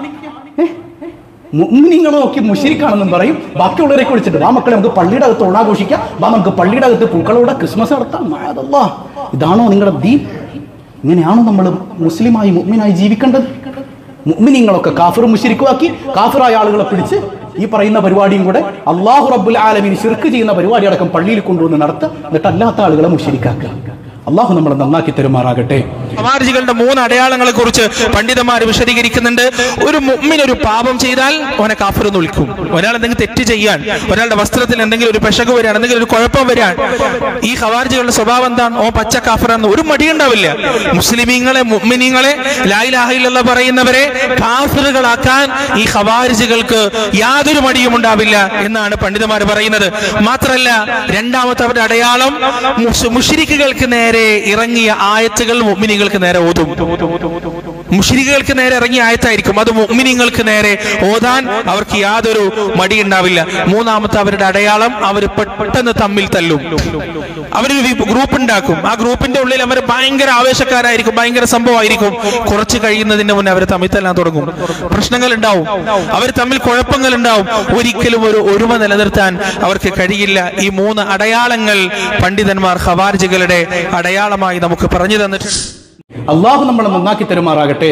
മുന്നിങ്ങളെ നോക്കി മുഷിരിക്കാണെന്നും പറയും ബാക്കിയുള്ളവരെയൊക്കെ വിളിച്ചിട്ട് വാ മക്കളെ നമുക്ക് പള്ളിയുടെ അകത്ത് ഓണാഘോഷിക്കാം വാ നമുക്ക് പള്ളിയുടെ അകത്ത് പൂക്കളോടെ ക്രിസ്മസ് നടത്താം അതല്ലാ ഇതാണോ നിങ്ങളുടെ ദീൻ ഇങ്ങനെയാണോ നമ്മൾ മുസ്ലിമായി മുഅ്മിനായി ജീവിക്കേണ്ടത് മുഅ്മിനീങ്ങളൊക്കെ കാഫിർ മുഷിരിക്കുമാക്കി കാഫിറായ ആളുകളെ പിടിച്ച് ഈ പറയുന്ന പരിപാടിയും കൂടെ അള്ളാഹു റബ്ബുൽ ആലമീൻ ശിർക്ക് ചെയ്യുന്ന പരിപാടി അടക്കം പള്ളിയിൽ കൊണ്ടുവന്ന് നടത്തുക എന്നിട്ട് അല്ലാത്ത ആളുകളെ മുഷിരിക്കാക്കുക അള്ളാഹു നമ്മളെ നന്നാക്കി തരുമാറാകട്ടെ ഖവാരിജികളുടെ മൂന്ന് അടയാളങ്ങളെ കുറിച്ച് പണ്ഡിതന്മാർ വിശദീകരിക്കുന്നുണ്ട് ഒരു മുഅ്മിൻ ഒരു പാപം ചെയ്താൽ അവനെ കാഫിർ എന്ന് വിളിക്കും ഒരാൾ എന്തെങ്കിലും തെറ്റ് ചെയ്യാൻ ഒരാളുടെ വസ്ത്രത്തിൽ എന്തെങ്കിലും ഒരു പെശക് വരാൻ എന്തെങ്കിലും ഒരു കുഴപ്പം വരാൻ ഈ ഖവാരിജികളുടെ സ്വഭാവം എന്താണ് ഓ പച്ച കാഫിറാന്ന് ഒരു മടി ഉണ്ടാവില്ല മുസ്ലിമീങ്ങളെ മുഅ്മിനീങ്ങളെ ലായിലാഹില്ല പറയുന്നവരെ കാഫിറുകളാക്കാൻ ഈ ഖവാരിജികൾക്ക് യാതൊരു മടിയും ഉണ്ടാവില്ല എന്നാണ് പണ്ഡിതന്മാർ പറയുന്നത് മാത്രല്ല രണ്ടാമത്തെ അവരുടെ അടയാളം മുഷ്- മുശ്രിക്കുകൾക്ക് നേരെ ഇറങ്ങിയ ആയത്തുകൾ മുഅ്മിനീങ്ങൾക്ക് നേരെ ഓതും മുഷിരികൾക്ക് നേരെ ഇറങ്ങിയ ആയത്തായിരിക്കും അത് മുഅ്മിനീങ്ങൾക്ക് നേരെ ഓതാൻ അവർക്ക് യാതൊരു മടി ഉണ്ടാവില്ല മൂന്നാമത്തെ അവരുടെ അടയാളം അവർ പെട്ടെന്ന് തമ്മിൽ തല്ലും അവരൊരു വി- ഗ്രൂപ്പ് ഉണ്ടാക്കും ആ ഗ്രൂപ്പിന്റെ ഉള്ളിൽ അവർ ഭയങ്കര ആവേശക്കാരായിരിക്കും ഭയങ്കര സംഭവമായിരിക്കും കുറച്ച് കഴിയുന്നതിന് മുന്നേ അവർ തമ്മിൽ തല്ലാൻ തുടങ്ങും പ്രശ്നങ്ങൾ ഉണ്ടാവും അവർ തമ്മിൽ കുഴപ്പങ്ങൾ ഉണ്ടാവും ഒരിക്കലും ഒരു ഒരുമ നിലനിർത്താൻ അവർക്ക് കഴിയില്ല ഈ മൂന്ന് അടയാളങ്ങൾ പണ്ഡിതന്മാർ ഖവാർജികളുടെ അടയാളമായി നമുക്ക് പറഞ്ഞു തന്നിട്ടുണ്ട് അള്ളാഹു നമ്മളെ നന്നാക്കി തരുമാറാകട്ടെ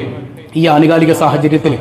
ഈ ആനുകാലിക സാഹചര്യത്തിൽ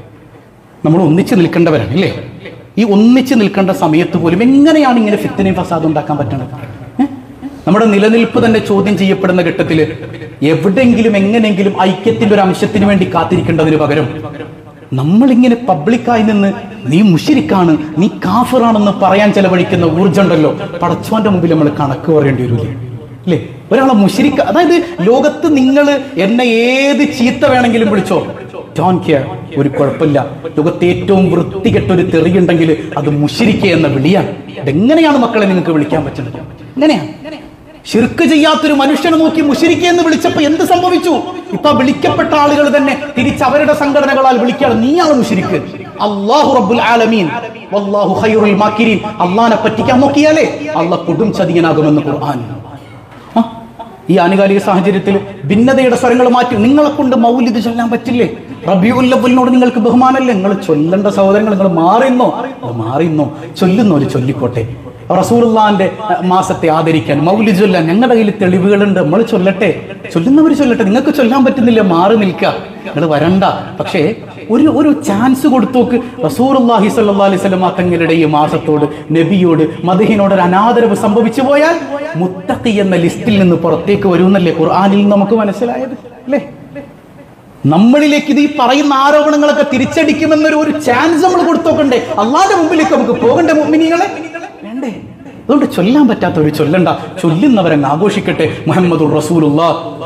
നമ്മൾ ഒന്നിച്ച് നിൽക്കേണ്ടവരാണ് അല്ലേ ഈ ഒന്നിച്ച് നിൽക്കേണ്ട സമയത്ത് പോലും എങ്ങനെയാണ് ഇങ്ങനെ ഫിത്തിനെയും ഫസാദും ഉണ്ടാക്കാൻ പറ്റുന്നത് ഏ? നമ്മുടെ നിലനിൽപ്പ് തന്നെ ചോദ്യം ചെയ്യപ്പെടുന്ന ഘട്ടത്തിൽ എവിടെയെങ്കിലും എങ്ങനെയെങ്കിലും ഐക്യത്തിന്റെ ഒരു അംശത്തിന് വേണ്ടി കാത്തിരിക്കേണ്ടതിന് പകരം നമ്മളിങ്ങനെ പബ്ലിക്കായി നിന്ന് നീ മുഷിരിക്കാണ് നീ കാഫിറാണെന്ന് പറയാൻ ചെലവഴിക്കുന്ന ഊർജ്ജം ഉണ്ടല്ലോ പടച്ചോന്റെ മുമ്പിൽ നമ്മൾ കണക്ക് പറയേണ്ടി വരില്ലേ അല്ലേ ഒരാളെ മുഷിരിക്ക അതായത് ലോകത്ത് നിങ്ങൾ എന്നെ ഏത് ചീത്ത വേണമെങ്കിലും വിളിച്ചോ ഡോൺ കെയർ ഒരു കുഴപ്പമില്ല ലോകത്ത് ഏറ്റവും വൃത്തികെട്ട ഒരു തെറിയുണ്ടെങ്കിൽ അത് മുഷിരിക്ക എന്ന വിളിയാണ് ഇതെങ്ങനെയാണ് മക്കളെ നിങ്ങൾക്ക് വിളിക്കാൻ പറ്റുന്നത് എങ്ങനെയാണ് ഷിർക്ക് ചെയ്യാത്തൊരു മനുഷ്യനെ നോക്കി മുഷിരിക്ക എന്ന് വിളിച്ചപ്പോ എന്ത് സംഭവിച്ചു ഇപ്പൊ വിളിക്കപ്പെട്ട ആളുകൾ തന്നെ തിരിച്ച് അവരുടെ സംഘടനകളാൽ വിളിക്കുകയാണ് നീയാണ് മുഷിരിക്ക് അള്ളാഹു റബ്ബുൽ ആലമീൻ വല്ലാഹു ഖൈറുൽ മാക്കിരീൻ അള്ളാനെ പറ്റിക്കാൻ നോക്കിയാലേ അള്ളാഹ് കൊടും ചതിയനാകുമെന്ന് ഖുർആൻ ആ, ഈ ആനുകാലിക സാഹചര്യത്തിൽ ഭിന്നതയുടെ സ്വരങ്ങൾ മാറ്റി നിങ്ങളെ കൊണ്ട് മൗലിദ് ചൊല്ലാൻ പറ്റില്ലേ റബിയുല്ലബുലിനോട് നിങ്ങൾക്ക് ബഹുമാനല്ലേ നിങ്ങൾ ചൊല്ലേണ്ട സഹോദരങ്ങൾ നിങ്ങൾ മാറിന്നോ നിങ്ങൾ മാറിന്നോ ചൊല്ലുന്നോ ഒരു ചൊല്ലിക്കോട്ടെ റസൂറുല്ലാന്റെ മാസത്തെ ആദരിക്കാൻ മൗലിദ് ചൊല്ലാൻ ഞങ്ങളുടെ കയ്യിൽ തെളിവുകളുണ്ട് നമ്മൾ ചൊല്ലട്ടെ ചൊല്ലുന്നവർ ചൊല്ലട്ടെ നിങ്ങൾക്ക് ചൊല്ലാൻ പറ്റുന്നില്ല മാറി നിൽക്കുക നിങ്ങൾ വരണ്ട പക്ഷേ ഒരു ഒരു ചാൻസ് കൊടുത്തോക്ക് റസൂറുല്ലാഹി സല്ലല്ലാഹു അലൈഹി വസല്ലം തങ്ങളുടെ ഈ മാസത്തോട് നബിയോട് മദഹിനോട് ഒരു അനാദരവ് സംഭവിച്ചു പോയാൽ മുത്തഖി എന്ന ലിസ്റ്റിൽ നിന്ന് പുറത്തേക്ക് വരുമെന്നല്ലേ ഖുർആനിൽ നിന്ന് നമുക്ക് മനസ്സിലായത് അല്ലേ നമ്മളിലേക്ക് ഇത് ഈ പറയുന്ന ആരോപണങ്ങളൊക്കെ തിരിച്ചടിക്കുമെന്നൊരു ഒരു ചാൻസ് നമ്മൾ കൊടുത്തോക്കണ്ടേ അള്ളാന്റെ മുമ്പിലേക്ക് നമുക്ക് പോകണ്ടേ മുമ്പിനികളെ വേണ്ടേ അതുകൊണ്ട് ചൊല്ലാൻ പറ്റാത്തവർ ചൊല്ലണ്ട ചൊല്ലുന്നവരങ്ങ് ആഘോഷിക്കട്ടെ മുഹമ്മദ് റസൂലുള്ള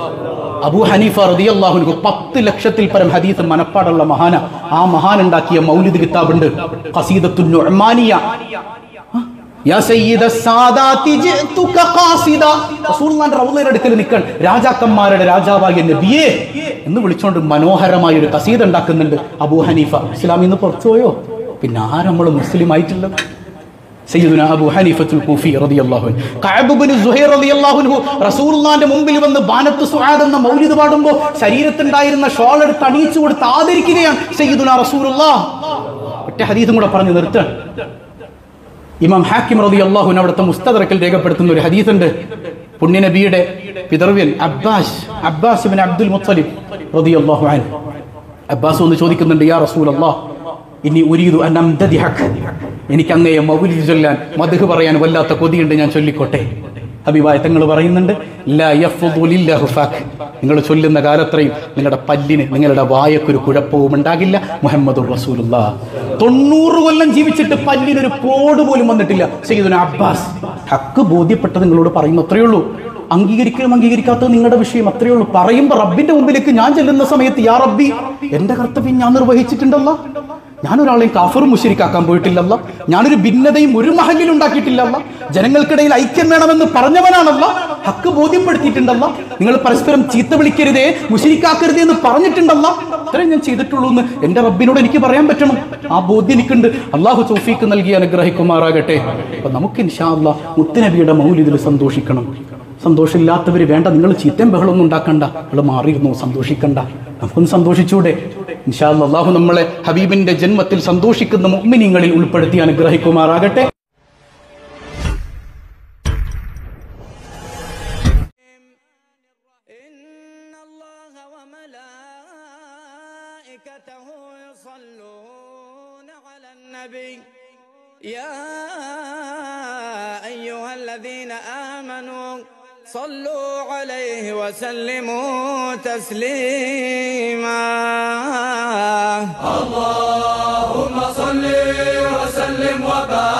അബൂ ഹനീഫ റളിയല്ലാഹു പത്ത് ലക്ഷത്തിൽ പരം ഹദീസ് മനപ്പാടുള്ള മഹാന ആ മഹാൻ ഉണ്ടാക്കിയ മൗലിദ് കിതാബുണ്ട് ഖസീദത്തു നുഅ്മാനിയ യാ സയ്യിദ സാദാതി ജിഅ്തുക ഖാസിദ റസൂലുള്ളാഹിന്റെ റൗളയുടെ അടുക്കൽ നിൽക്കാൻ രാജാക്കന്മാരുടെ രാജാവായ നബിയേ എന്ന് വിളിച്ചുകൊണ്ട് മനോഹരമായ ഒരു കസീദ ഉണ്ടാക്കുന്നുണ്ട് അബൂ ഹനീഫ ഇസ്ലാമിൽ നിന്ന് പുറത്തുപോയോ പിന്നെ ആരാ നമ്മൾ മുസ്ലിം ആയിട്ടുള്ളത് സയ്യിദുന അബൂ ഹനീഫത്തുൽ കൂഫി റളിയല്ലാഹു അൻഹു കഅബ് ഇബ്നു സുഹൈർ റളിയല്ലാഹു അൻഹു റസൂലുള്ളാഹിന്റെ മുമ്പിൽ വന്ന് ബാനത്ത് സുആദ് എന്ന മൗലിദ് പാടുമ്പോൾ ശരീരത്തുണ്ടായിരുന്ന ഷോൾ എടുത്ത് അണിയിച്ചു കൊടുത്ത് ആദരിക്കുകയാണ് സയ്യിദുന റസൂലുള്ളാഹ് ഒറ്റ ഹദീസും കൂടെ പറഞ്ഞു നിർത്തുകയാണ് ഇമാം ഹാക്കിം റതി അള്ളാഹുവിന് അവിടുത്തെ മുസ്തദറക്കിൽ രേഖപ്പെടുത്തുന്ന ഒരു ഹദീസുണ്ട് പുണ്യനബിയുടെ പിതർവ്യൻ Abbas Abbas bin Abdul Muttalib റളിയല്ലാഹു അൻഹു അബ്ബാസ് ഒന്ന് ചോദിക്കുന്നുണ്ട് യാ റസൂലല്ലാ ഇനി ഉരീദു അൻ അംദദിഹക് എനിക്ക് അങ്ങയെ മൗലിദ് ചൊല്ലാൻ മദ്ഹ് പറയാൻ വല്ലാത്ത കൊതിയുണ്ട് ഞാൻ ചൊല്ലിക്കോട്ടെ ഹബീബായ തങ്ങൾ പറയുന്നുണ്ട് ലാ യഫ്ദു ലില്ലാഹു ഫാക്ക് നിങ്ങൾ ചൊല്ലുന്ന കാലത്രയും നിങ്ങളുടെ പല്ലിന് നിങ്ങളുടെ വായക്കൊരു കുഴപ്പവും ഉണ്ടാകില്ല മുഹമ്മദ് റസൂലുള്ള തൊണ്ണൂറ് കൊല്ലം ജീവിച്ചിട്ട് പല്ലിനൊരു പോട് പോലും വന്നിട്ടില്ല സയ്യിദുന അബ്ബാസ് ഹക്ക് ബോധ്യപ്പെട്ടത് നിങ്ങളോട് പറയുന്നു അത്രയേ ഉള്ളൂ അംഗീകരിക്കുകയും അംഗീകരിക്കാത്തത് നിങ്ങളുടെ വിഷയം അത്രയേ ഉള്ളൂ പറയുമ്പോൾ റബ്ബിന്റെ മുമ്പിലേക്ക് ഞാൻ ചെല്ലുന്ന സമയത്ത് യാ റബ്ബി എന്റെ കർത്തവ്യം ഞാൻ നിർവഹിച്ചിട്ടുണ്ടല്ലോ ഞാനൊരാളെയും കാഫറും മുശരിക്കാക്കാൻ പോയിട്ടില്ലല്ല ഞാനൊരു ഭിന്നതയും ഒരു മഹലിൽ ഉണ്ടാക്കിയിട്ടില്ലല്ല ജനങ്ങൾക്കിടയിൽ ഐക്യം വേണമെന്ന് പറഞ്ഞവനാണല്ല ഹക്ക് ബോധ്യപ്പെടുത്തിയിട്ടുണ്ടല്ല നിങ്ങൾ പരസ്പരം ചീത്ത വിളിക്കരുതേ മുശരിക്കാക്കരുതേ എന്ന് പറഞ്ഞിട്ടുണ്ടല്ല ഇത്രയും ഞാൻ ചെയ്തിട്ടുള്ളൂ എന്ന് എന്റെ റബ്ബിനോട് എനിക്ക് പറയാൻ പറ്റണം ആ ബോധ്യം എനിക്കുണ്ട് അള്ളാഹു തൗഫീക്ക് നൽകി അനുഗ്രഹിക്കുമാറാകട്ടെ അപ്പൊ നമുക്ക് ഇൻഷാ അല്ലാ മുത്തുനബിയുടെ മൗലിദിൽ സന്തോഷിക്കണം സന്തോഷമില്ലാത്തവര് വേണ്ട നിങ്ങൾ ചീത്തയും ബഹളമൊന്നും ഉണ്ടാക്കണ്ട നിങ്ങൾ മാറിയിരുന്നു സന്തോഷിക്കണ്ട നമുക്കൊന്ന് സന്തോഷിച്ചൂടെ ഇൻഷാല്ല അള്ളാഹു നമ്മളെ ഹബീബിന്റെ ജന്മത്തിൽ സന്തോഷിക്കുന്ന മുഅ്മിനീങ്ങളിൽ ഉൾപ്പെടുത്തി അനുഗ്രഹിക്കുമാറാകട്ടെ إن الله وملائكته يصلون على النبي يا أيها الذين آمنوا صلوا عليه وسلموا تسليما اللهم صل وسلم وبارك